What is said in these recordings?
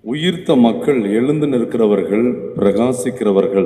உயிர்த்த மக்கள் எழுந்து நிற்கிறவர்கள் பிரகாசிக்கிறவர்கள்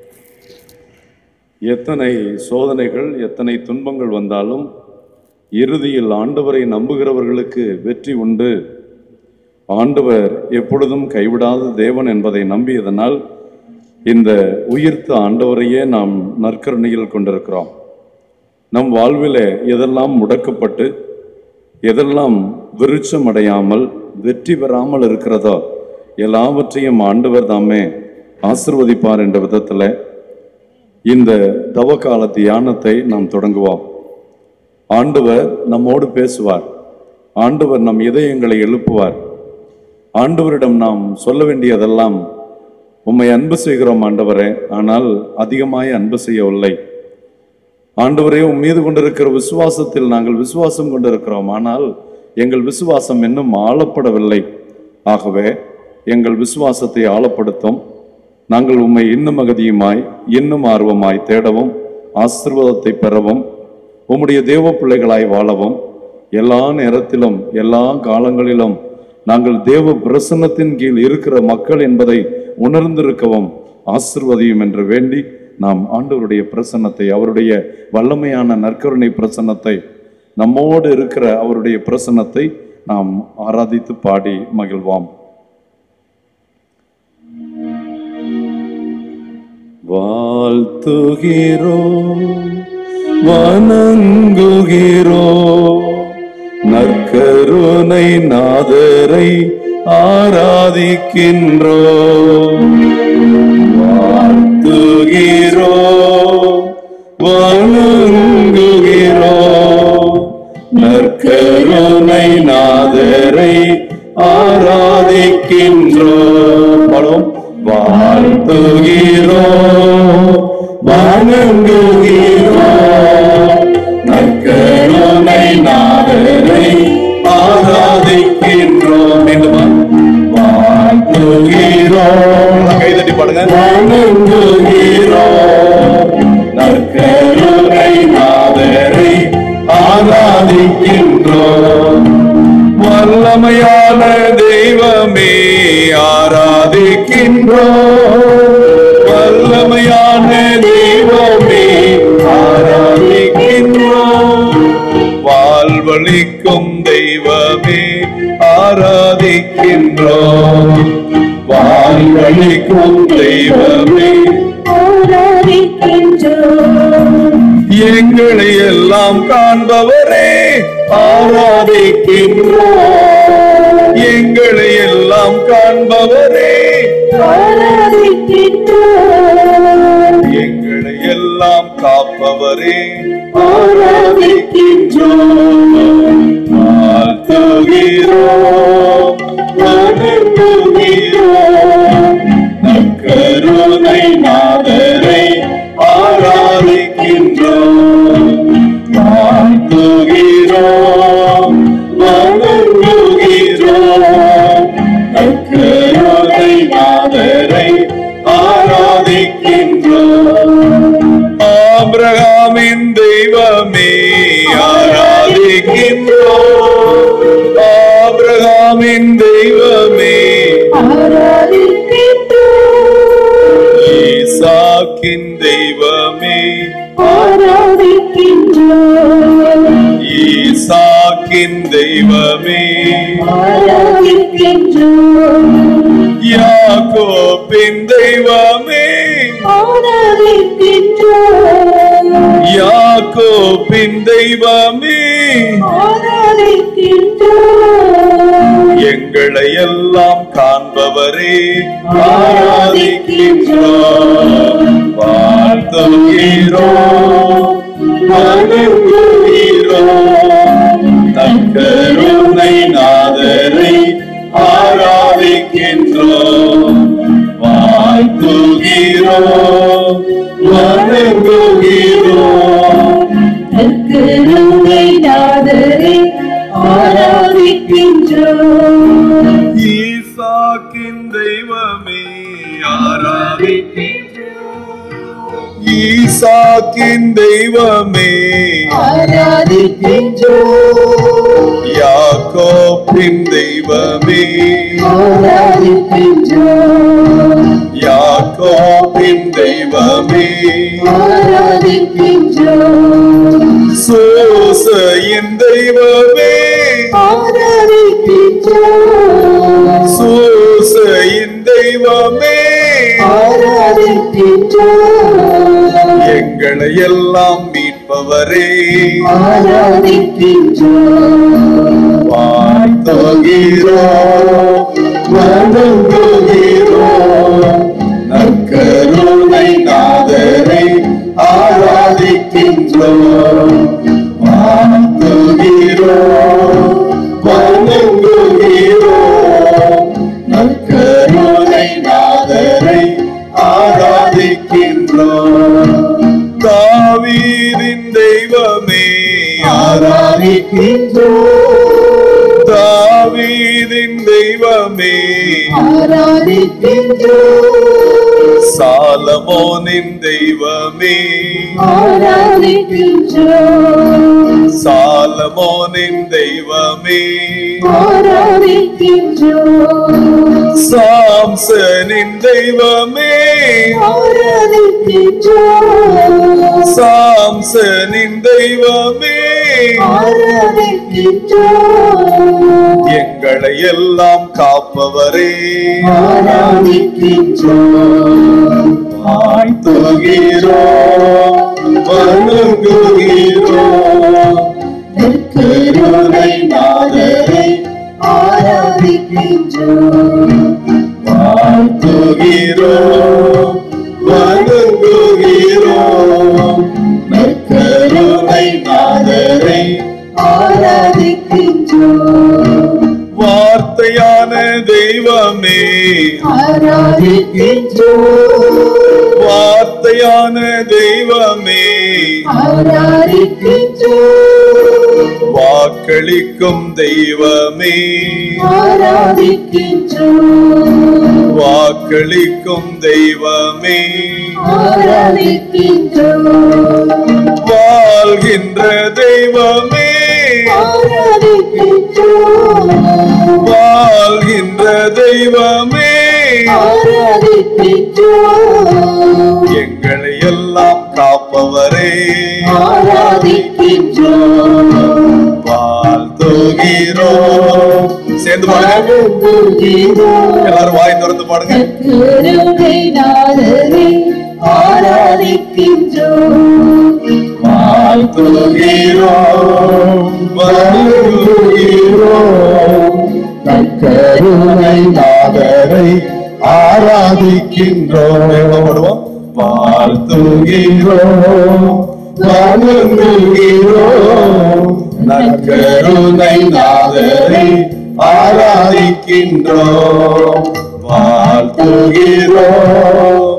எத்தனை சோதனைகள் எத்தனை துன்பங்கள் வந்தாலும் இறுதியில் ஆண்டவரை நம்புகிறவர்களுக்கு வெற்றி உண்டு ஆண்டவர் எப்பொழுதும் கைவிடாத தேவன் என்பதை நம்பியதனால் இந்த உயிர்த்த ஆண்டவரையே நாம் நற்கருணையில் கொண்டிருக்கிறோம் நம் வாழ்விலே எதெல்லாம் முடக்கப்பட்டு எதெல்லாம் விருட்சம் அடையாமல் வெற்றி பெறாமல் இருக்கிறதோ எல்லாவற்றையும் ஆண்டவர் தாமே ஆசிர்வதிப்பார் என்ற விதத்தில் இந்த தவக்கால தியானத்தை நாம் தொடங்குவோம் ஆண்டவர் நம்மோடு பேசுவார் ஆண்டவர் நம் இதயங்களை எழுப்புவார் ஆண்டவரிடம் நாம் சொல்ல வேண்டியதெல்லாம் உம்மை அன்பு செய்கிறோம் ஆண்டவரே ஆனால் அதிகமாய் அன்பு செய்யவில்லை ஆண்டவரே உம் மீது கொண்டிருக்கிற விசுவாசத்தில் நாங்கள் விசுவாசம் கொண்டிருக்கிறோம் ஆனால் எங்கள் விசுவாசம் இன்னும் ஆளப்படவில்லை ஆகவே எங்கள் விசுவாசத்தை ஆழப்படுத்தும் நாங்கள் உம்மை இன்னும் அகதியுமாய் இன்னும் ஆர்வமாய் தேடவும் ஆசீர்வாதத்தை பெறவும் உம்முடைய தேவ பிள்ளைகளாய் வாழவும் எல்லா நேரத்திலும் எல்லா காலங்களிலும் நாங்கள் தேவ பிரசன்னத்தின் கீழ் இருக்கிற மக்கள் என்பதை உணர்ந்திருக்கவும் ஆசிர்வதியும் என்று வேண்டி நாம் ஆண்டவருடைய பிரசன்னத்தை அவருடைய வல்லமையான நற்கருணை பிரசன்னத்தை நம்மோடு இருக்கிற அவருடைய பிரசன்னத்தை நாம் ஆராதித்து பாடி மகிழ்வோம் வாழ்த்துகிறோம் வணங்குகிறோ நற்கருணை நாதரை ஆராதிக்கின்றோ வாழ்த்துகிறோ வணங்குகிறோ நற்கருணை நாதரை ஆராதிக்கின்றோ பாடுவோம் வாழ்த்துகிறோ வணங்குகிறோ நற்கருணை நாதரை ஆராதிக்கின்றோம் மீண்டுமா வாழ்த்துகிறோம் கைதட்டி பாடுங்க வணங்குகிறோம் நற்கருணை நாதரை ஆராதிக்கின்றோம் வல்லமையான தெய்வமே ஆராதிக்கின்றோம் வல்லமையான தெய்வமே ஆராதிக்கின்றோம் வாழ்வழிக்கும் தெய்வமே ஆராதிக்கின்றோம் வாழ்வழிக்கும் தெய்வமே எங்களை எல்லாம் காண்பவரே ஆராதிக்கின்றோம் எங்களை எல்லாம் காண்பவரே எங்களை எல்லாம் காப்பவரே ஆராதிக்கின்றோம் வாழ்த்துகிறோம் வணங்குகிறோம் நற்கருணை நாதரை ஆராதிக்கின்றோம் வாழ்த்துகிறோம் வணங்குகிறோம் நற்கருணை நாதரை ஆராதிக்கின்றோம் ஆபிரகாமின் தெய்வமே ஆராதிக்கின்றோம் ஆபிரகாமின் தெய்வமே ஈசாக்கின் தெய்வமே ஈசாக்கின் தெய்வமே யாக்கோப்பின் தெய்வமே யாக்கோப்பின் தெய்வமே எங்களை எல்லாம் காண்பவரே ஆராதிக்கின்றோம் வாழ்த்துகிறோம் வணங்குகிறோம் தக்கருணை நாதரை ஆராதிக்கின்றோம் வாழ்த்துகிறோம் வணங்குகிறோம் ஆராதிக்கின்றோம் ஈசாக்கின் தெய்வமே ஆராதிக்கின்றோம் ஈசாக்கின் தெய்வமே ஆராதிக்கின்றோம் யாக்கோப்பின் தெய்வமே ஆராதிக்கின்றோம் யாக்கோப்பின் தெய்வமே ஆராதிக்கின்றோம் சோசையின் தெய்வமே ஆராதிக்கின்றோம் சோசையின் தெய்வமே ஆராதிக்கின்றோம் எங்களை எல்லாம் மீட்பவரே ஆராதிக்கின்றோம் வாழ்த்துகிறோம் வணங்குகிறோம் நற்கருணை நாதரை ஆராதிக்கின்றோம் வாழ்த்துகிறோம் வணங்குகிறோம் நற்கருணை நாதரை ஆராதிக்கின்றோம் தாவீதின் தெய்வமே ஆராதிக்கின்றோம் தாவீதின் தெய்வமே ஆராதிக்கின்றோம் சாலமோனின் தெய்வமே ஆராதிக்கின்றோம் சாலமோனின் தெய்வமே ஆராதிக்கின்றோம் சாம்சனின் தெய்வமே ஆராதிக்கின்றோம் சாம்சனின் தெய்வமே ஆராதிக்கின்றோம் எங்களை எல்லாம் காப்பவரே ஆராதிக்கின்றோம் வாழ்த்துகிறோம் வணங்குகிறோம் நற்கருணை நாதரை ஆராதிக்கின்றோம் வாழ்த்துகிறோம் வணங்குகிறோம் நற்கருணை நாதரை ஆராதிக்கின்றோம் வார்த்தையான தெய்வமே ஆராதிக்கின்றோம் வார்த்தையான தெய்வமே ஆராதிக்கின்றோம் வாக்களிக்கும் தெய்வமே ஆராதிக்கின்றோம் வாக்களிக்கும் தெய்வமே ஆராதிக்கின்றோம் வாழ்கின்ற தெய்வமே ஆராதிக்கின்றோம் வாழ்கின்ற தெய்வமே ஆராதிக்கின்றோம் எங்களை எல்லாம் காப்பவரே ஆராதிக்கின்றோம் வாழ்த்துகிறோம் சேர்ந்து பாடுங்க வணங்குகிறோம் எல்லாரும் வாய் திறந்து பாடுங்க கருணை நாதரை ஆராதிக்கின்றோம் வாழ்த்துகிறோம் வணங்குகிறோம் நற்கருணை நாதரை ஆராதிக்கின்றோம் பாடுவோம் வாழ்த்துகிறோம் வணங்குகிறோம் நற்கருணை நாதரை ஆராதிக்கின்றோம் வாழ்த்துகிறோம்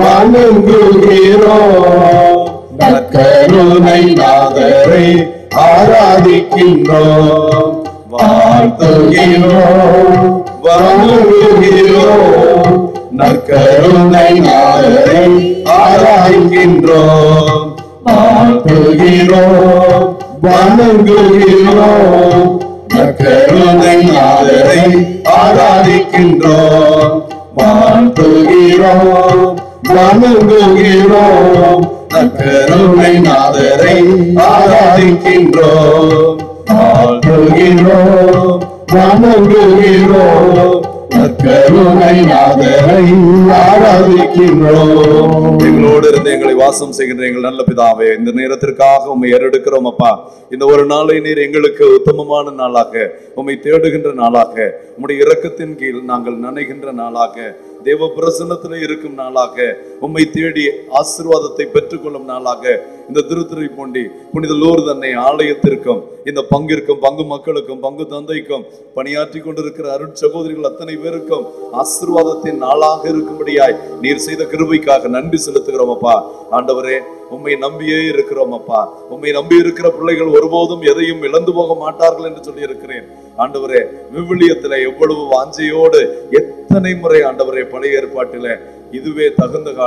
வணங்குகிறோம் நற்கருணை நாதரை ஆராதிக்கின்றோம் வாழ்த்துகிறோம் வணங்குகிறோம் நற்கருணை நாதரை ஆராதிக்கின்றோம் வாழ்த்துகிறோம் வணங்குகிறோம் நற்கருணை நாதரை ஆராதிக்கின்றோம் வாழ்த்துகிறோம் வணங்குகிறோம் நற்கருணை நாதரை ஆராதிக்கின்றோம் வாழ்த்துகிறோம் வணங்குகிறோம் நற்கருணை நாதரை ஆராதிக்கின்றோம் எங்களோடு இருந்து எங்களை வாசம் செய்கின்ற எங்கள் நல்ல பிதாவே இந்த நேரத்திற்காக உண்மை ஏறெடுக்கிறோம் அப்பா இந்த ஒரு நாளை நீர் எங்களுக்கு உத்தமமான நாளாக உம்மை தேடுகின்ற நாளாக உம்முடைய இரக்கத்தின் கீழ் நாங்கள் நனைகின்ற நாளாக தேவ பிரசன்னத்தில் இருக்கும் நாளாக உம்மை தேடி ஆசீர்வாதத்தை பெற்றுக்கொள்ளும் நாளாக இந்த திருத்துறை போண்டி புனித லூர் தன்னை ஆலயத்திற்கும் இந்த பங்கிற்கும் பங்கு மக்களுக்கும் பங்கு தந்தைக்கும் பணியாற்றி கொண்டிருக்கிற அருட் சகோதரிகள் அத்தனை பேருக்கும் ஆசீர்வாதத்தின் நாளாக இருக்கும்படியாய் நீர் செய்த கிருபைக்காக நன்றி செலுத்துகிறோம் அப்பா ஆண்டவரே உம்மை நம்பியே இருக்கிறோம் அப்பா உம்மை நம்பி இருக்கிற பிள்ளைகள் ஒருபோதும் எதையும் இழந்து போக மாட்டார்கள் என்று சொல்லி இருக்கிறேன் ஆண்டவரே விவிலியத்துல எவ்வளவு வாஞ்சையோடு எத்தனை முறை ஆண்டவரே பழைய ஏற்பாட்டில இதுவே தகுந்த காலம்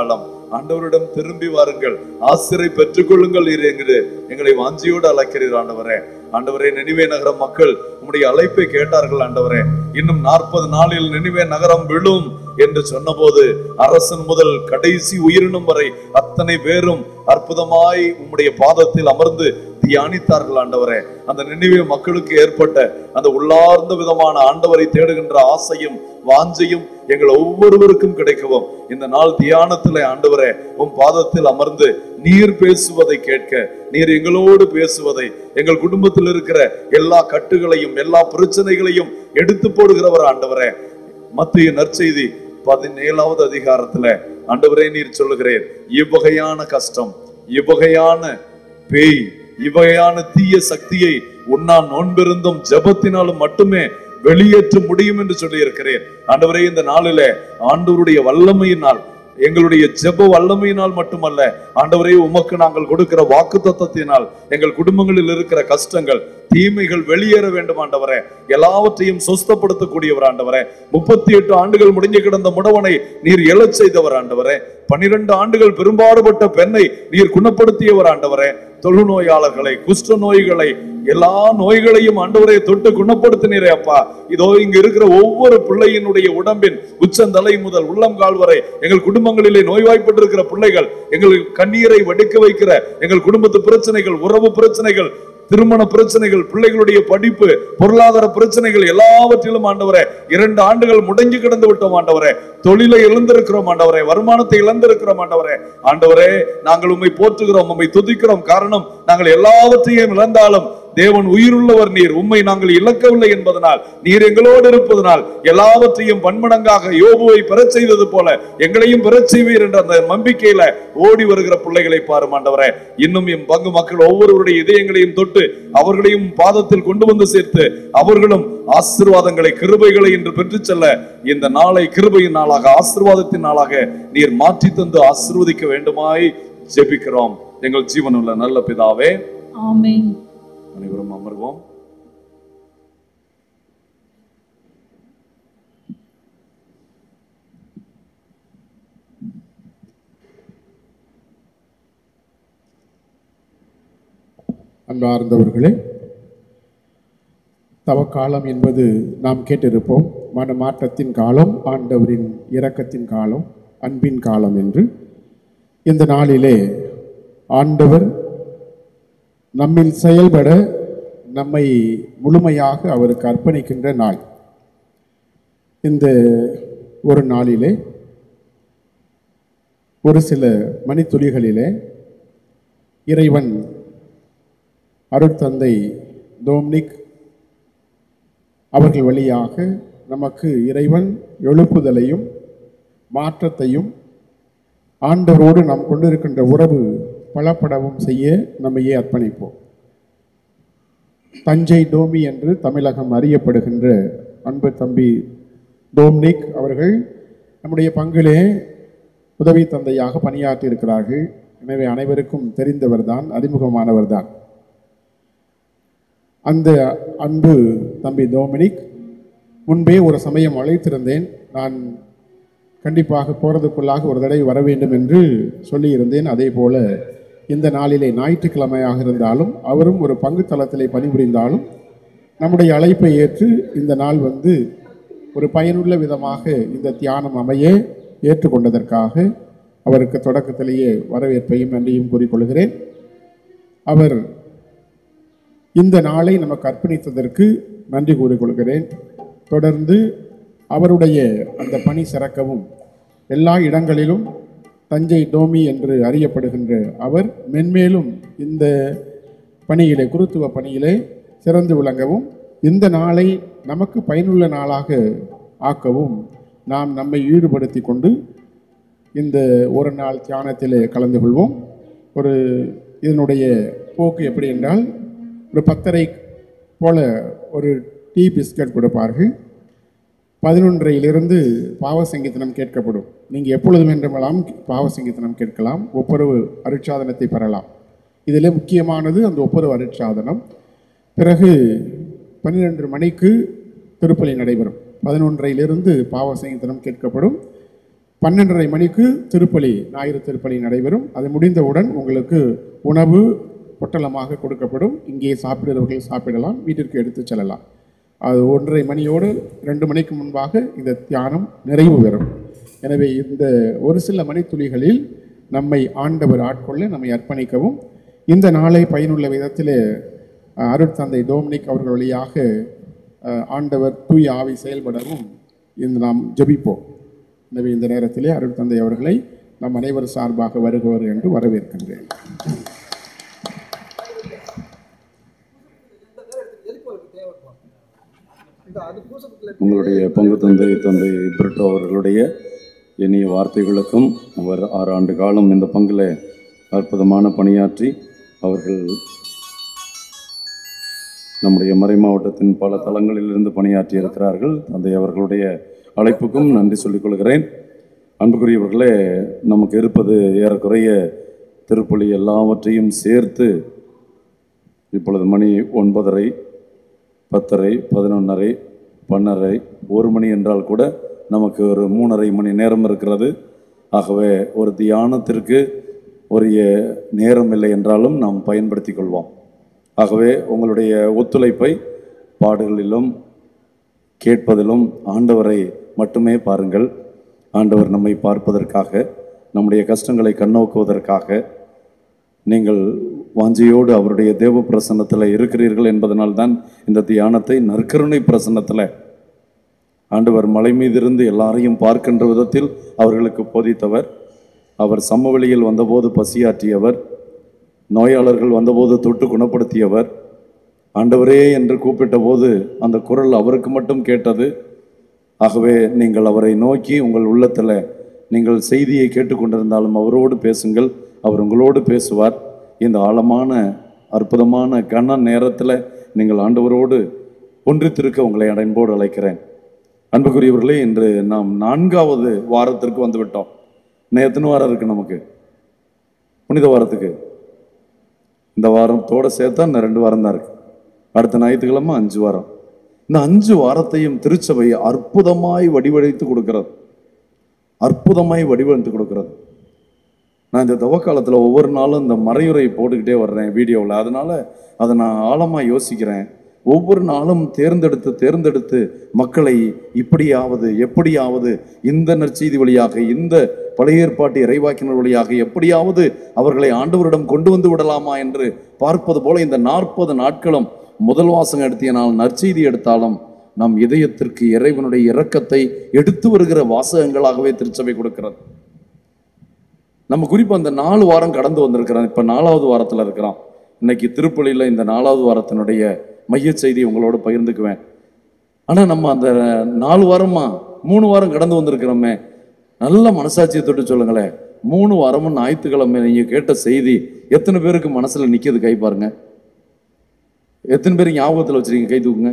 ஆண்டவரிடம் திரும்பி வாருங்கள் ஆசிரை பெற்றுக்கொள்ளுங்கள் நீர் என்கிற எங்களை வாஞ்சியோடு அழைக்கிறீர் ஆண்டவரே ஆண்டவரே நினைவே நகர மக்கள் உம்முடைய அழைப்பை கேட்டார்கள் ஆண்டவரே இன்னும் நாற்பது நாளில் நினைவே நகரம் விழும் என்று சொன்னபோது அரசன் முதல் கடைசி உயிரினும் வரை அத்தனை பேரும் அற்புதமாய் உம்முடைய பாதத்தில் அமர்ந்து தியானித்தார்கள் ஆண்டவரே அந்த நினைவே மக்களுக்கு ஏற்பட்ட அந்த உள்ளார்ந்த விதமான ஆண்டவரை தேடுகின்ற ஆசையும் வாஞ்சையும் எங்கள் ஒவ்வொருவருக்கும் கிடைக்கவும் இந்த நாள் தியானத்திலே ஆண்டவரே உம் பாதத்தில் அமர்ந்து நீர் பேசுவதை கேட்க நீர் எங்களோடு பேசுவதை எங்கள் குடும்பத்தில் இருக்கிற எல்லா கட்டுகளையும் எல்லா பிரச்சனைகளையும் எடுத்து போடுகிறவர் ஆண்டவரே மத்திய நற்செய்தி பதினேழாவது அதிகாரத்துல ஆண்டவரே நீர் சொல்லுகிறேன் இவ்வகையான கஷ்டம் இவ்வகையான பேய் இவ்வகையான தீய சக்தியை உன்னான் நோன்பிருந்தும் ஜெபத்தினாலும் மட்டுமே வெளியேற்ற முடியும் என்று சொல்லி இருக்கிறேன் ஆண்டவரே இந்த நாளிலே ஆண்டவருடைய வல்லமையினால் எங்களுடைய ஜெப வல்லமையினால் மட்டுமல்ல ஆண்டவரே உமக்கு நாங்கள் கொடுக்கிற வாக்கு தத்தத்தினால் எங்கள் குடும்பங்களில் இருக்கிற கஷ்டங்கள் தீமைகள் வெளியேற வேண்டும் ஆண்டவரே எல்லாவற்றையும் சொஸ்தப்படுத்தக்கூடியவர் ஆண்டவரே முப்பத்தி எட்டு ஆண்டுகள் முடிஞ்சு கிடந்த முடவனை நீர் எழச் செய்தவர் ஆண்டவரே பன்னிரண்டு ஆண்டுகள் பெரும்பாடுபட்ட பெண்ணை நீர் குணப்படுத்தியவர் ஆண்டவரே தொழுநோயாளர்களை குஷ்ட நோய்களை எல்லா நோய்களையும் ஆண்டவரை தொட்டு குணப்படுத்தினீரே அப்பா இதோ இங்க இருக்கிற ஒவ்வொரு பிள்ளையினுடைய உடம்பின் உச்சந்தலை முதல் உள்ளங்கால் வரை எங்கள் குடும்பங்களிலே நோய்வாய்ப்பட்டிருக்கிற பிள்ளைகள் எங்களுக்கு கண்ணீரை வடிக்க வைக்கிற எங்கள் குடும்பத்து பிரச்சனைகள் உறவு பிரச்சனைகள் திருமண பிரச்சனைகள் பிள்ளைகளுடைய படிப்பு பொருளாதார பிரச்சனைகள் எல்லாவற்றிலும் ஆண்டவரே இரண்டு ஆண்டுகள் முடங்கி கிடந்து விட்டோம் ஆண்டவரே தொழிலை இழந்திருக்கிறோம் ஆண்டவரே வருமானத்தை இழந்திருக்கிறோம் ஆண்டவரே ஆண்டவரே நாங்கள் உம்மை போற்றுகிறோம் உம்மை துதிக்கிறோம் காரணம் நாங்கள் எல்லாவற்றையும் இழந்தாலும் தேவன் உயிருள்ளவர் நீர் உம்மை நாங்கள் இழக்கவில்லை என்பதனால் நீர் எங்களோடு இருப்பதனால் எல்லாவற்றையும் பன்மடங்காக யோபுவை பெறச் செய்தது போல எங்களையும் பெறச் செய்வீர் என்ற அந்த நம்பிக்கையில ஓடி வருகிற பிள்ளைகளை பாரும் ஆண்டவரே இன்னும் எம் பங்கு மக்கள் ஒவ்வொருவருடைய இதயங்களையும் தொட்டு அவர்களையும் பாதத்தில் கொண்டு வந்து சேர்த்து அவர்களும் ஆசீர்வாதங்களை கிருபைகளை இன்று பெற்றுச் செல்ல இந்த நாளை கிருபையின் நாளாக ஆசீர்வாதத்தின் நாளாக நீர் மாற்றி தந்து ஆசீர்வதிக்க வேண்டுமாய் ஜெபிக்கிறோம் எங்கள் ஜீவனுள்ள நல்ல பிதாவே ஆமென் அனைவரும் அமர்வோம் அன்பார்ந்தவர்களே தவக்காலம் என்பது நாம் கேட்டிருப்போம் மன மாற்றத்தின் காலம் ஆண்டவரின் இரக்கத்தின் காலம் அன்பின் காலம் என்று இந்த நாளிலே ஆண்டவர் நம்மில் செயல்பட நம்மை முழுமையாக அவருக்கு அர்ப்பணிக்கின்ற நாள் இந்த ஒரு நாளிலே ஒரு சில மணித்துளிகளிலே இறைவன் அருட்தந்தை டோம்னிக் அவர்கள் வழியாக நமக்கு இறைவன் எழுப்புதலையும் மாற்றத்தையும் ஆண்டவரோடு நாம் கொண்டிருக்கின்ற உறவு பலப்படவும் செய்ய நம்மையே அர்ப்பணிப்போம் தஞ்சை டோமி என்று தமிழகம் அறியப்படுகின்ற அன்பு தம்பி டோம்னிக் அவர்கள் நம்முடைய பங்கிலே உதவி தந்தையாக பணியாற்றி இருக்கிறார்கள் எனவே அனைவருக்கும் தெரிந்தவர்தான் அறிமுகமானவர்தான் அந்த அன்பு தம்பி டோமினிக் முன்பே ஒரு சமயம் அழைத்திருந்தேன் நான் கண்டிப்பாக போகிறதுக்குள்ளாக ஒரு தடவை வர வேண்டும் என்று சொல்லியிருந்தேன் அதே போல இந்த நாளிலே ஞாயிற்றுக்கிழமையாக இருந்தாலும் அவரும் ஒரு பங்கு தளத்திலே பணிபுரிந்தாலும் நம்முடைய அழைப்பை ஏற்று இந்த நாள் வந்து ஒரு பயனுள்ள விதமாக இந்த தியானம் அமைய ஏற்றுக்கொண்டதற்காக அவருக்கு தொடக்கத்திலேயே வரவேற்பையும் நன்றியும் கூறிக்கொள்கிறேன் அவர் இந்த நாளை நமக்கு அர்ப்பணித்ததற்கு நன்றி கூறிக்கொள்கிறேன் தொடர்ந்து அவருடைய அந்த பணி சிறக்கவும் எல்லா இடங்களிலும் தஞ்சை டோமி என்று அறியப்படுகின்ற அவர் மென்மேலும் இந்த பணியிலே குருத்துவ பணியிலே சிறந்து விளங்கவும் இந்த நாளை நமக்கு பயனுள்ள நாளாக ஆக்கவும் நாம் நம்மை ஈடுபடுத்தி கொண்டு இந்த ஒரு நாள் தியானத்திலே கலந்து கொள்வோம் ஒரு இதனுடைய போக்கு எப்படி என்றால் ஒரு பத்தரை போல ஒரு டீ பிஸ்கட் கொடுப்பார்கள் பதினொன்றையிலிருந்து பாவ சங்கீதனம் கேட்கப்படும் நீங்கள் எப்பொழுது வேண்டுமெல்லாம் பாவ சங்கீதனம் கேட்கலாம் ஒப்புரவு அருட்சாதனத்தை பெறலாம் இதில் முக்கியமானது அந்த ஒப்புரவு அருட்சாதனம் பிறகு பன்னிரெண்டு மணிக்கு திருப்பலி நடைபெறும் பதினொன்றையிலிருந்து பாவ சங்கீதனம் கேட்கப்படும் பன்னெண்டரை மணிக்கு திருப்பலி ஞாயிறு திருப்பலி நடைபெறும் அது முடிந்தவுடன் உங்களுக்கு உணவு பொட்டலமாக கொடுக்கப்படும் இங்கே சாப்பிடுறவர்கள் சாப்பிடலாம் வீட்டிற்கு எடுத்துச் செல்லலாம் அது ஒன்றரை மணியோடு ரெண்டு மணிக்கு முன்பாக இந்த தியானம் நிறைவு பெறும் எனவே இந்த ஒரு சில மணித்துளிகளில் நம்மை ஆண்டவர் ஆட்கொள்ள நம்மை அர்ப்பணிக்கவும் இந்த நாளை பயனுள்ள விதத்தில் அஹ், அருட்தந்தை டோமினிக் அவர்கள் வழியாக அஹ், ஆண்டவர் தூய ஆவி செயல்படவும் இந்த நாம் ஜெபிப்போம் எனவே இந்த நேரத்திலே அருட்தந்தை அவர்களை நம் அனைவர் சார்பாக வருகவர் என்று வரவேற்கின்றேன் உங்களுடைய பங்கு தந்தை தந்தை பிரிட்டோ அவர்களுடைய இனிய வார்த்தைகளுக்கும் அவர் ஆறு ஆண்டு காலம் இந்த பங்கில் அற்புதமான பணியாற்றி அவர்கள் நம்முடைய மறை மாவட்டத்தின் பல தளங்களிலிருந்து பணியாற்றி இருக்கிறார்கள் தந்தை அவர்களுடைய அழைப்புக்கும் நன்றி சொல்லிக் கொள்கிறேன் அன்புக்குரியவர்களே நமக்கு இருப்பது ஏறக்குறைய திருப்பலி எல்லாவற்றையும் சேர்த்து இப்பொழுது மணி ஒன்பதரை பத்தரை பதினொன்றரை பன்னரை ஒரு மணி என்றால் கூட நமக்கு ஒரு மூணரை மணி நேரம் இருக்கிறது ஆகவே ஒரு தியானத்திற்கு உரிய நேரம் இல்லை என்றாலும் நாம் பயன்படுத்தி கொள்வோம் ஆகவே உங்களுடைய ஒத்துழைப்பை பாடுகளிலும் கேட்பதிலும் ஆண்டவரை மட்டுமே பாருங்கள் ஆண்டவர் நம்மை பார்ப்பதற்காக நம்முடைய கஷ்டங்களை கண்ணோக்குவதற்காக நீங்கள் வாஞ்சையோடு அவருடைய தேவ பிரசன்னத்தில் இருக்கிறீர்கள் என்பதனால் தான் இந்த தியானத்தை நற்கருணை பிரசன்னத்தில் ஆண்டவர் மலை மீதிருந்து எல்லாரையும் பார்க்கின்ற விதத்தில் அவர்களுக்கு போதித்தவர் அவர் சமவெளியில் வந்தபோது பசியாற்றியவர் நோயாளர்கள் வந்தபோது தொட்டு குணப்படுத்தியவர் ஆண்டவரே என்று கூப்பிட்ட போது அந்த குரல் அவருக்கு மட்டும் கேட்டது ஆகவே நீங்கள் அவரை நோக்கி உங்கள் உள்ளத்தில் நீங்கள் செய்தியை கேட்டுக்கொண்டிருந்தாலும் அவரோடு பேசுங்கள் அவர் உங்களோடு பேசுவார் இந்த ஆழமான அற்புதமான கன நேரத்தில் நீங்கள் ஆண்டவரோடு ஒன்றித்திருக்க உங்களை அன்போடு அழைக்கிறேன் அன்புக்குரியவர்களே இன்று நாம் நான்காவது வாரத்திற்கு வந்து விட்டோம் இன்னும் எத்தனை வாரம் இருக்கு நமக்கு புனித வாரத்துக்கு இந்த வாரத்தோட சேர்த்தா இந்த ரெண்டு வாரம் தான் இருக்கு அடுத்த ஞாயிற்றுக்கிழமை அஞ்சு வாரம் இந்த அஞ்சு வாரத்தையும் திருச்சபை அற்புதமாய் வடிவடைத்து கொடுக்கிறது அற்புதமாய் வடிவமைத்து கொடுக்கிறது நான் இந்த தவக்காலத்தில் ஒவ்வொரு நாளும் இந்த மறையுரை போட்டுக்கிட்டே வர்றேன் வீடியோவில் அதனால அதை நான் ஆழமாக யோசிக்கிறேன் ஒவ்வொரு நாளும் தேர்ந்தெடுத்து தேர்ந்தெடுத்து மக்களை இப்படியாவது எப்படியாவது இந்த நற்செய்தி வழியாக இந்த பழைய ஏற்பாட்டு இறைவாக்கினர் வழியாக எப்படியாவது அவர்களை ஆண்டவரிடம் கொண்டு வந்து விடலாமா என்று பார்ப்பது போல இந்த நாற்பது நாட்களும் முதல் வாசகம் எடுத்திய நாள் நற்செய்தி எடுத்தாலும் நம் இதயத்திற்கு இறைவனுடைய இரக்கத்தை எடுத்து வருகிற வாசகங்களாகவே திருச்சபை கொடுக்கிறது நம்ம குறிப்பா அந்த நாலு வாரம் கடந்து வந்திருக்கிறோம் இப்ப நாலாவது வாரத்துல இருக்கிறோம் இன்னைக்கு திருப்பலியில இந்த நாலாவது வாரத்தினுடைய மைய செய்தி உங்களோட பகிர்ந்துக்குவேன் ஆனா நம்ம அந்த நாலு வாரமா மூணு வாரம் கடந்து வந்திருக்கிறோமே நல்ல மனசாட்சியை தொட்டு சொல்லுங்களேன் மூணு வாரமும் ஞாயிற்றுக்கிழமை நீங்க கேட்ட செய்தி எத்தனை பேருக்கு மனசுல நிக்கிறது கை பாருங்க எத்தனை பேர் ஞாபகத்துல வச்சிருக்கீங்க கை தூக்குங்க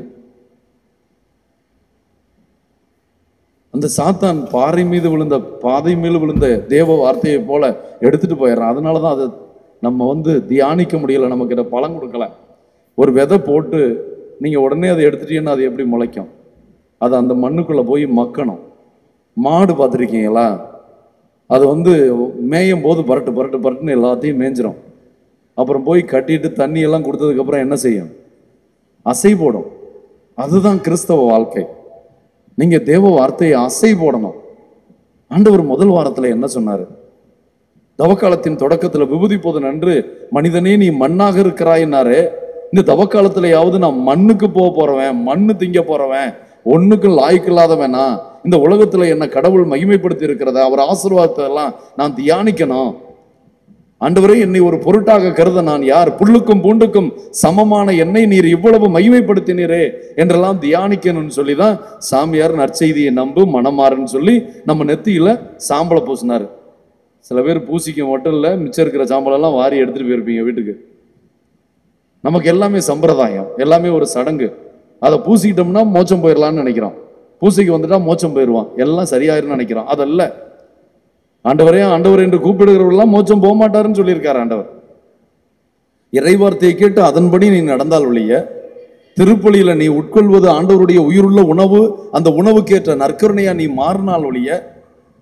அந்த சாத்தான் பாறை மீது விழுந்த பாதை மீது விழுந்த தேவ வார்த்தையை போல எடுத்துட்டு போயிடுறான் அதனால தான் அதை நம்ம வந்து தியானிக்க முடியல நமக்கு இதை பலன் கொடுக்கல ஒரு விதை போட்டு நீங்கள் உடனே அதை எடுத்துட்டீங்கன்னா அது எப்படி முளைக்கும் அது அந்த மண்ணுக்குள்ளே போய் மக்கணும் மாடு பார்த்துருக்கீங்களா அது வந்து மேயும் போது பரட்டு பரட்டு பரட்டுன்னு எல்லாத்தையும் மேய்ஞ்சிரும் அப்புறம் போய் கட்டிட்டு தண்ணி எல்லாம் கொடுத்ததுக்கப்புறம் என்ன செய்யும் அசை போடும் அதுதான் கிறிஸ்தவ வாழ்க்கை நீங்க தேவ வார்த்தையை அசை போடணும் ஆண்டவர் முதல் வாரத்துல என்ன சொன்னாரு தவக்காலத்தின் தொடக்கத்துல விபூதி போது நன்று மனிதனே நீ மண்ணாக இருக்கிறாயின்னாரு இந்த தவக்காலத்திலேயாவது நான் மண்ணுக்கு போக போறவன் மண்ணு திங்க போறவன் ஒண்ணுக்கும் லாய்க்கு இல்லாதவனா இந்த உலகத்துல என்ன கடவுள் மகிமைப்படுத்தி இருக்கிறத அவர் ஆசீர்வாதத்தை எல்லாம் நான் தியானிக்கணும் ஆண்டவரே என்னை ஒரு பொருட்டாக கருத நான் யார் புல்லுக்கும் பூண்டுக்கும் சமமான என்னை நீர் இவ்வளவு மகிமைப்படுத்தினீரே என்றெல்லாம் தியானிக்கணும்னு சொல்லி தான் சாமியார் நற்செய்தியை நம்பு மனமாறுன்னு சொல்லி நம்ம நெத்தியில சாம்பலை பூசினாரு சில பேர் பூசிக்க மட்டும் இல்லை மிச்சம் இருக்கிற சாம்பலெல்லாம் வாரி எடுத்துட்டு போயிருப்பீங்க வீட்டுக்கு நமக்கு எல்லாமே சம்பிரதாயம் எல்லாமே ஒரு சடங்கு அதை பூசிக்கிட்டோம்னா மோச்சம் போயிடலாம்னு நினைக்கிறோம் பூசைக்கு வந்துட்டா மோச்சம் போயிடுவான் எல்லாம் சரியாயிரும்னு நினைக்கிறோம் அதல்ல ஆண்டவரே ஆண்டவர் என்று கூப்பிடுகிறவர்கள்லாம் மோச்சம் போக மாட்டாருன்னு சொல்லியிருக்காரு ஆண்டவர் இறைவார்த்தையை கேட்டு அதன்படி நீ நடந்தால் ஒழிய திருப்பலியில நீ உட்கொள்வது ஆண்டவருடைய உயிருள்ள உணவு அந்த உணவுக்கேற்ற நற்கருணையா நீ மாறினால் ஒழிய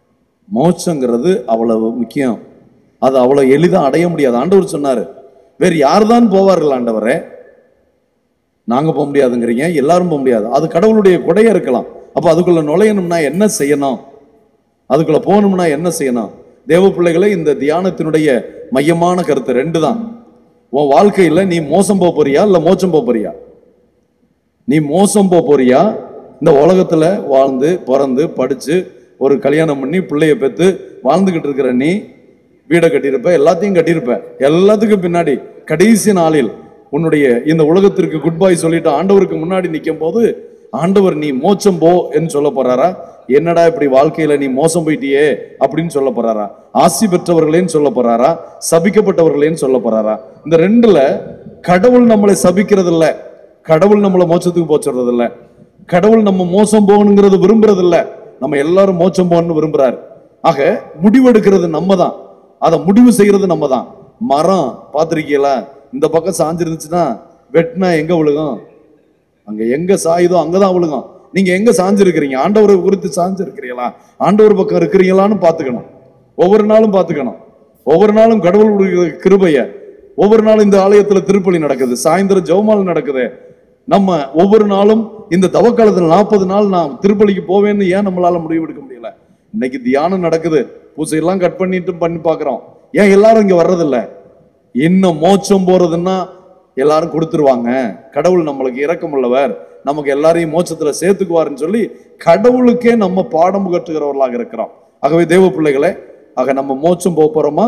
மோட்சங்கிறது அவ்வளவு முக்கியம் அது அவ்வளவு எளிதா அடைய முடியாது ஆண்டவர் சொன்னாரு வேறு யார் தான் போவார்கள் ஆண்டவரே நாங்க போக முடியாதுங்கிறீங்க எல்லாரும் போக முடியாது அது கடவுளுடைய கொடையா இருக்கலாம் அப்ப அதுக்குள்ள நுழையணும்னா என்ன செய்யணும் அதுக்குள்ள போகணும்னா என்ன செய்யணும் தேவ பிள்ளைகளே இந்த தியானத்தினுடைய மையமான கருத்து ரெண்டு தான் உன் வாழ்க்கையில நீ மோசம் போக போறியா இல்ல மோச்சம் போக போறியா நீ மோசம் போக போறியா இந்த உலகத்துல வாழ்ந்து பிறந்து படிச்சு ஒரு கல்யாணம் பண்ணி பிள்ளைய பெத்து வாழ்ந்துகிட்டு இருக்கிற நீ வீடை கட்டியிருப்ப எல்லாத்தையும் கட்டியிருப்ப எல்லாத்துக்கும் பின்னாடி கடைசி நாளில் உன்னுடைய இந்த உலகத்திற்கு குட் பை சொல்லிட்டு ஆண்டவருக்கு முன்னாடி நிற்கும் போது ஆண்டவர் நீ மோச்சம் போ என்று சொல்ல போறாரா என்னடா இப்படி வாழ்க்கையில நீ மோசம் போயிட்டியே அப்படின்னு சொல்ல போறாரா ஆசி பெற்றவர்களேன்னு சொல்ல போறாரா சபிக்கப்பட்டவர்களேன்னு சொல்ல போறாரா இந்த ரெண்டுல கடவுள் நம்மளை சபிக்கிறது இல்ல கடவுள் நம்மளை மோட்சத்துக்கு போச்சுறது இல்ல கடவுள் நம்ம மோசம் போகணுங்கிறது விரும்புறது இல்ல நம்ம எல்லாரும் மோட்சம் போகணும்னு விரும்புறாரு ஆக முடிவெடுக்கிறது நம்ம தான் அதை முடிவு செய்யறது நம்ம தான் மரம் பார்த்திருக்கீங்களா இந்த பக்கம் சாஞ்சிருந்துச்சுன்னா வெட்டினா எங்க விழுகும் அங்க எங்க சாயுதோ அங்கதான் விழுகும் நீங்க எங்க சாஞ்சிருக்கிறீங்க ஆண்டவரை குறித்து சாஞ்சிருக்கிறீங்களா ஆண்டவர் பக்கம் இருக்கிறீங்களான்னு பாத்துக்கணும் ஒவ்வொரு நாளும் பாத்துக்கணும் ஒவ்வொரு நாளும் கடவுளுடைய கிருபைய ஒவ்வொரு நாளும் இந்த ஆலயத்துல திருப்பலி நடக்குது சாயந்தரம் ஜெவமால் நடக்குது நம்ம ஒவ்வொரு நாளும் இந்த தவக்காலத்துல நாற்பது நாள் நான் திருப்பலிக்கு போவேன்னு ஏன் நம்மளால முடிவெடுக்க முடியல இன்னைக்கு தியானம் நடக்குது பூசையெல்லாம் கட் பண்ணிட்டு பண்ணி பார்க்கிறோம் ஏன் எல்லாரும் இங்க வர்றதில்ல இன்னும் மோட்சம் போறதுன்னா எல்லாரும் கொடுத்துருவாங்க கடவுள் நம்மளுக்கு இரக்கமுள்ளவர் நமக்கு எல்லாரையும் மோட்சத்துல சேர்த்துக்குவாருன்னு சொல்லி கடவுளுக்கே நம்ம பாடம் கற்றுகிறவர்களாக இருக்கிறோம் ஆகவே தேவ பிள்ளைகளே ஆக நம்ம மோட்சம் போக போறோமா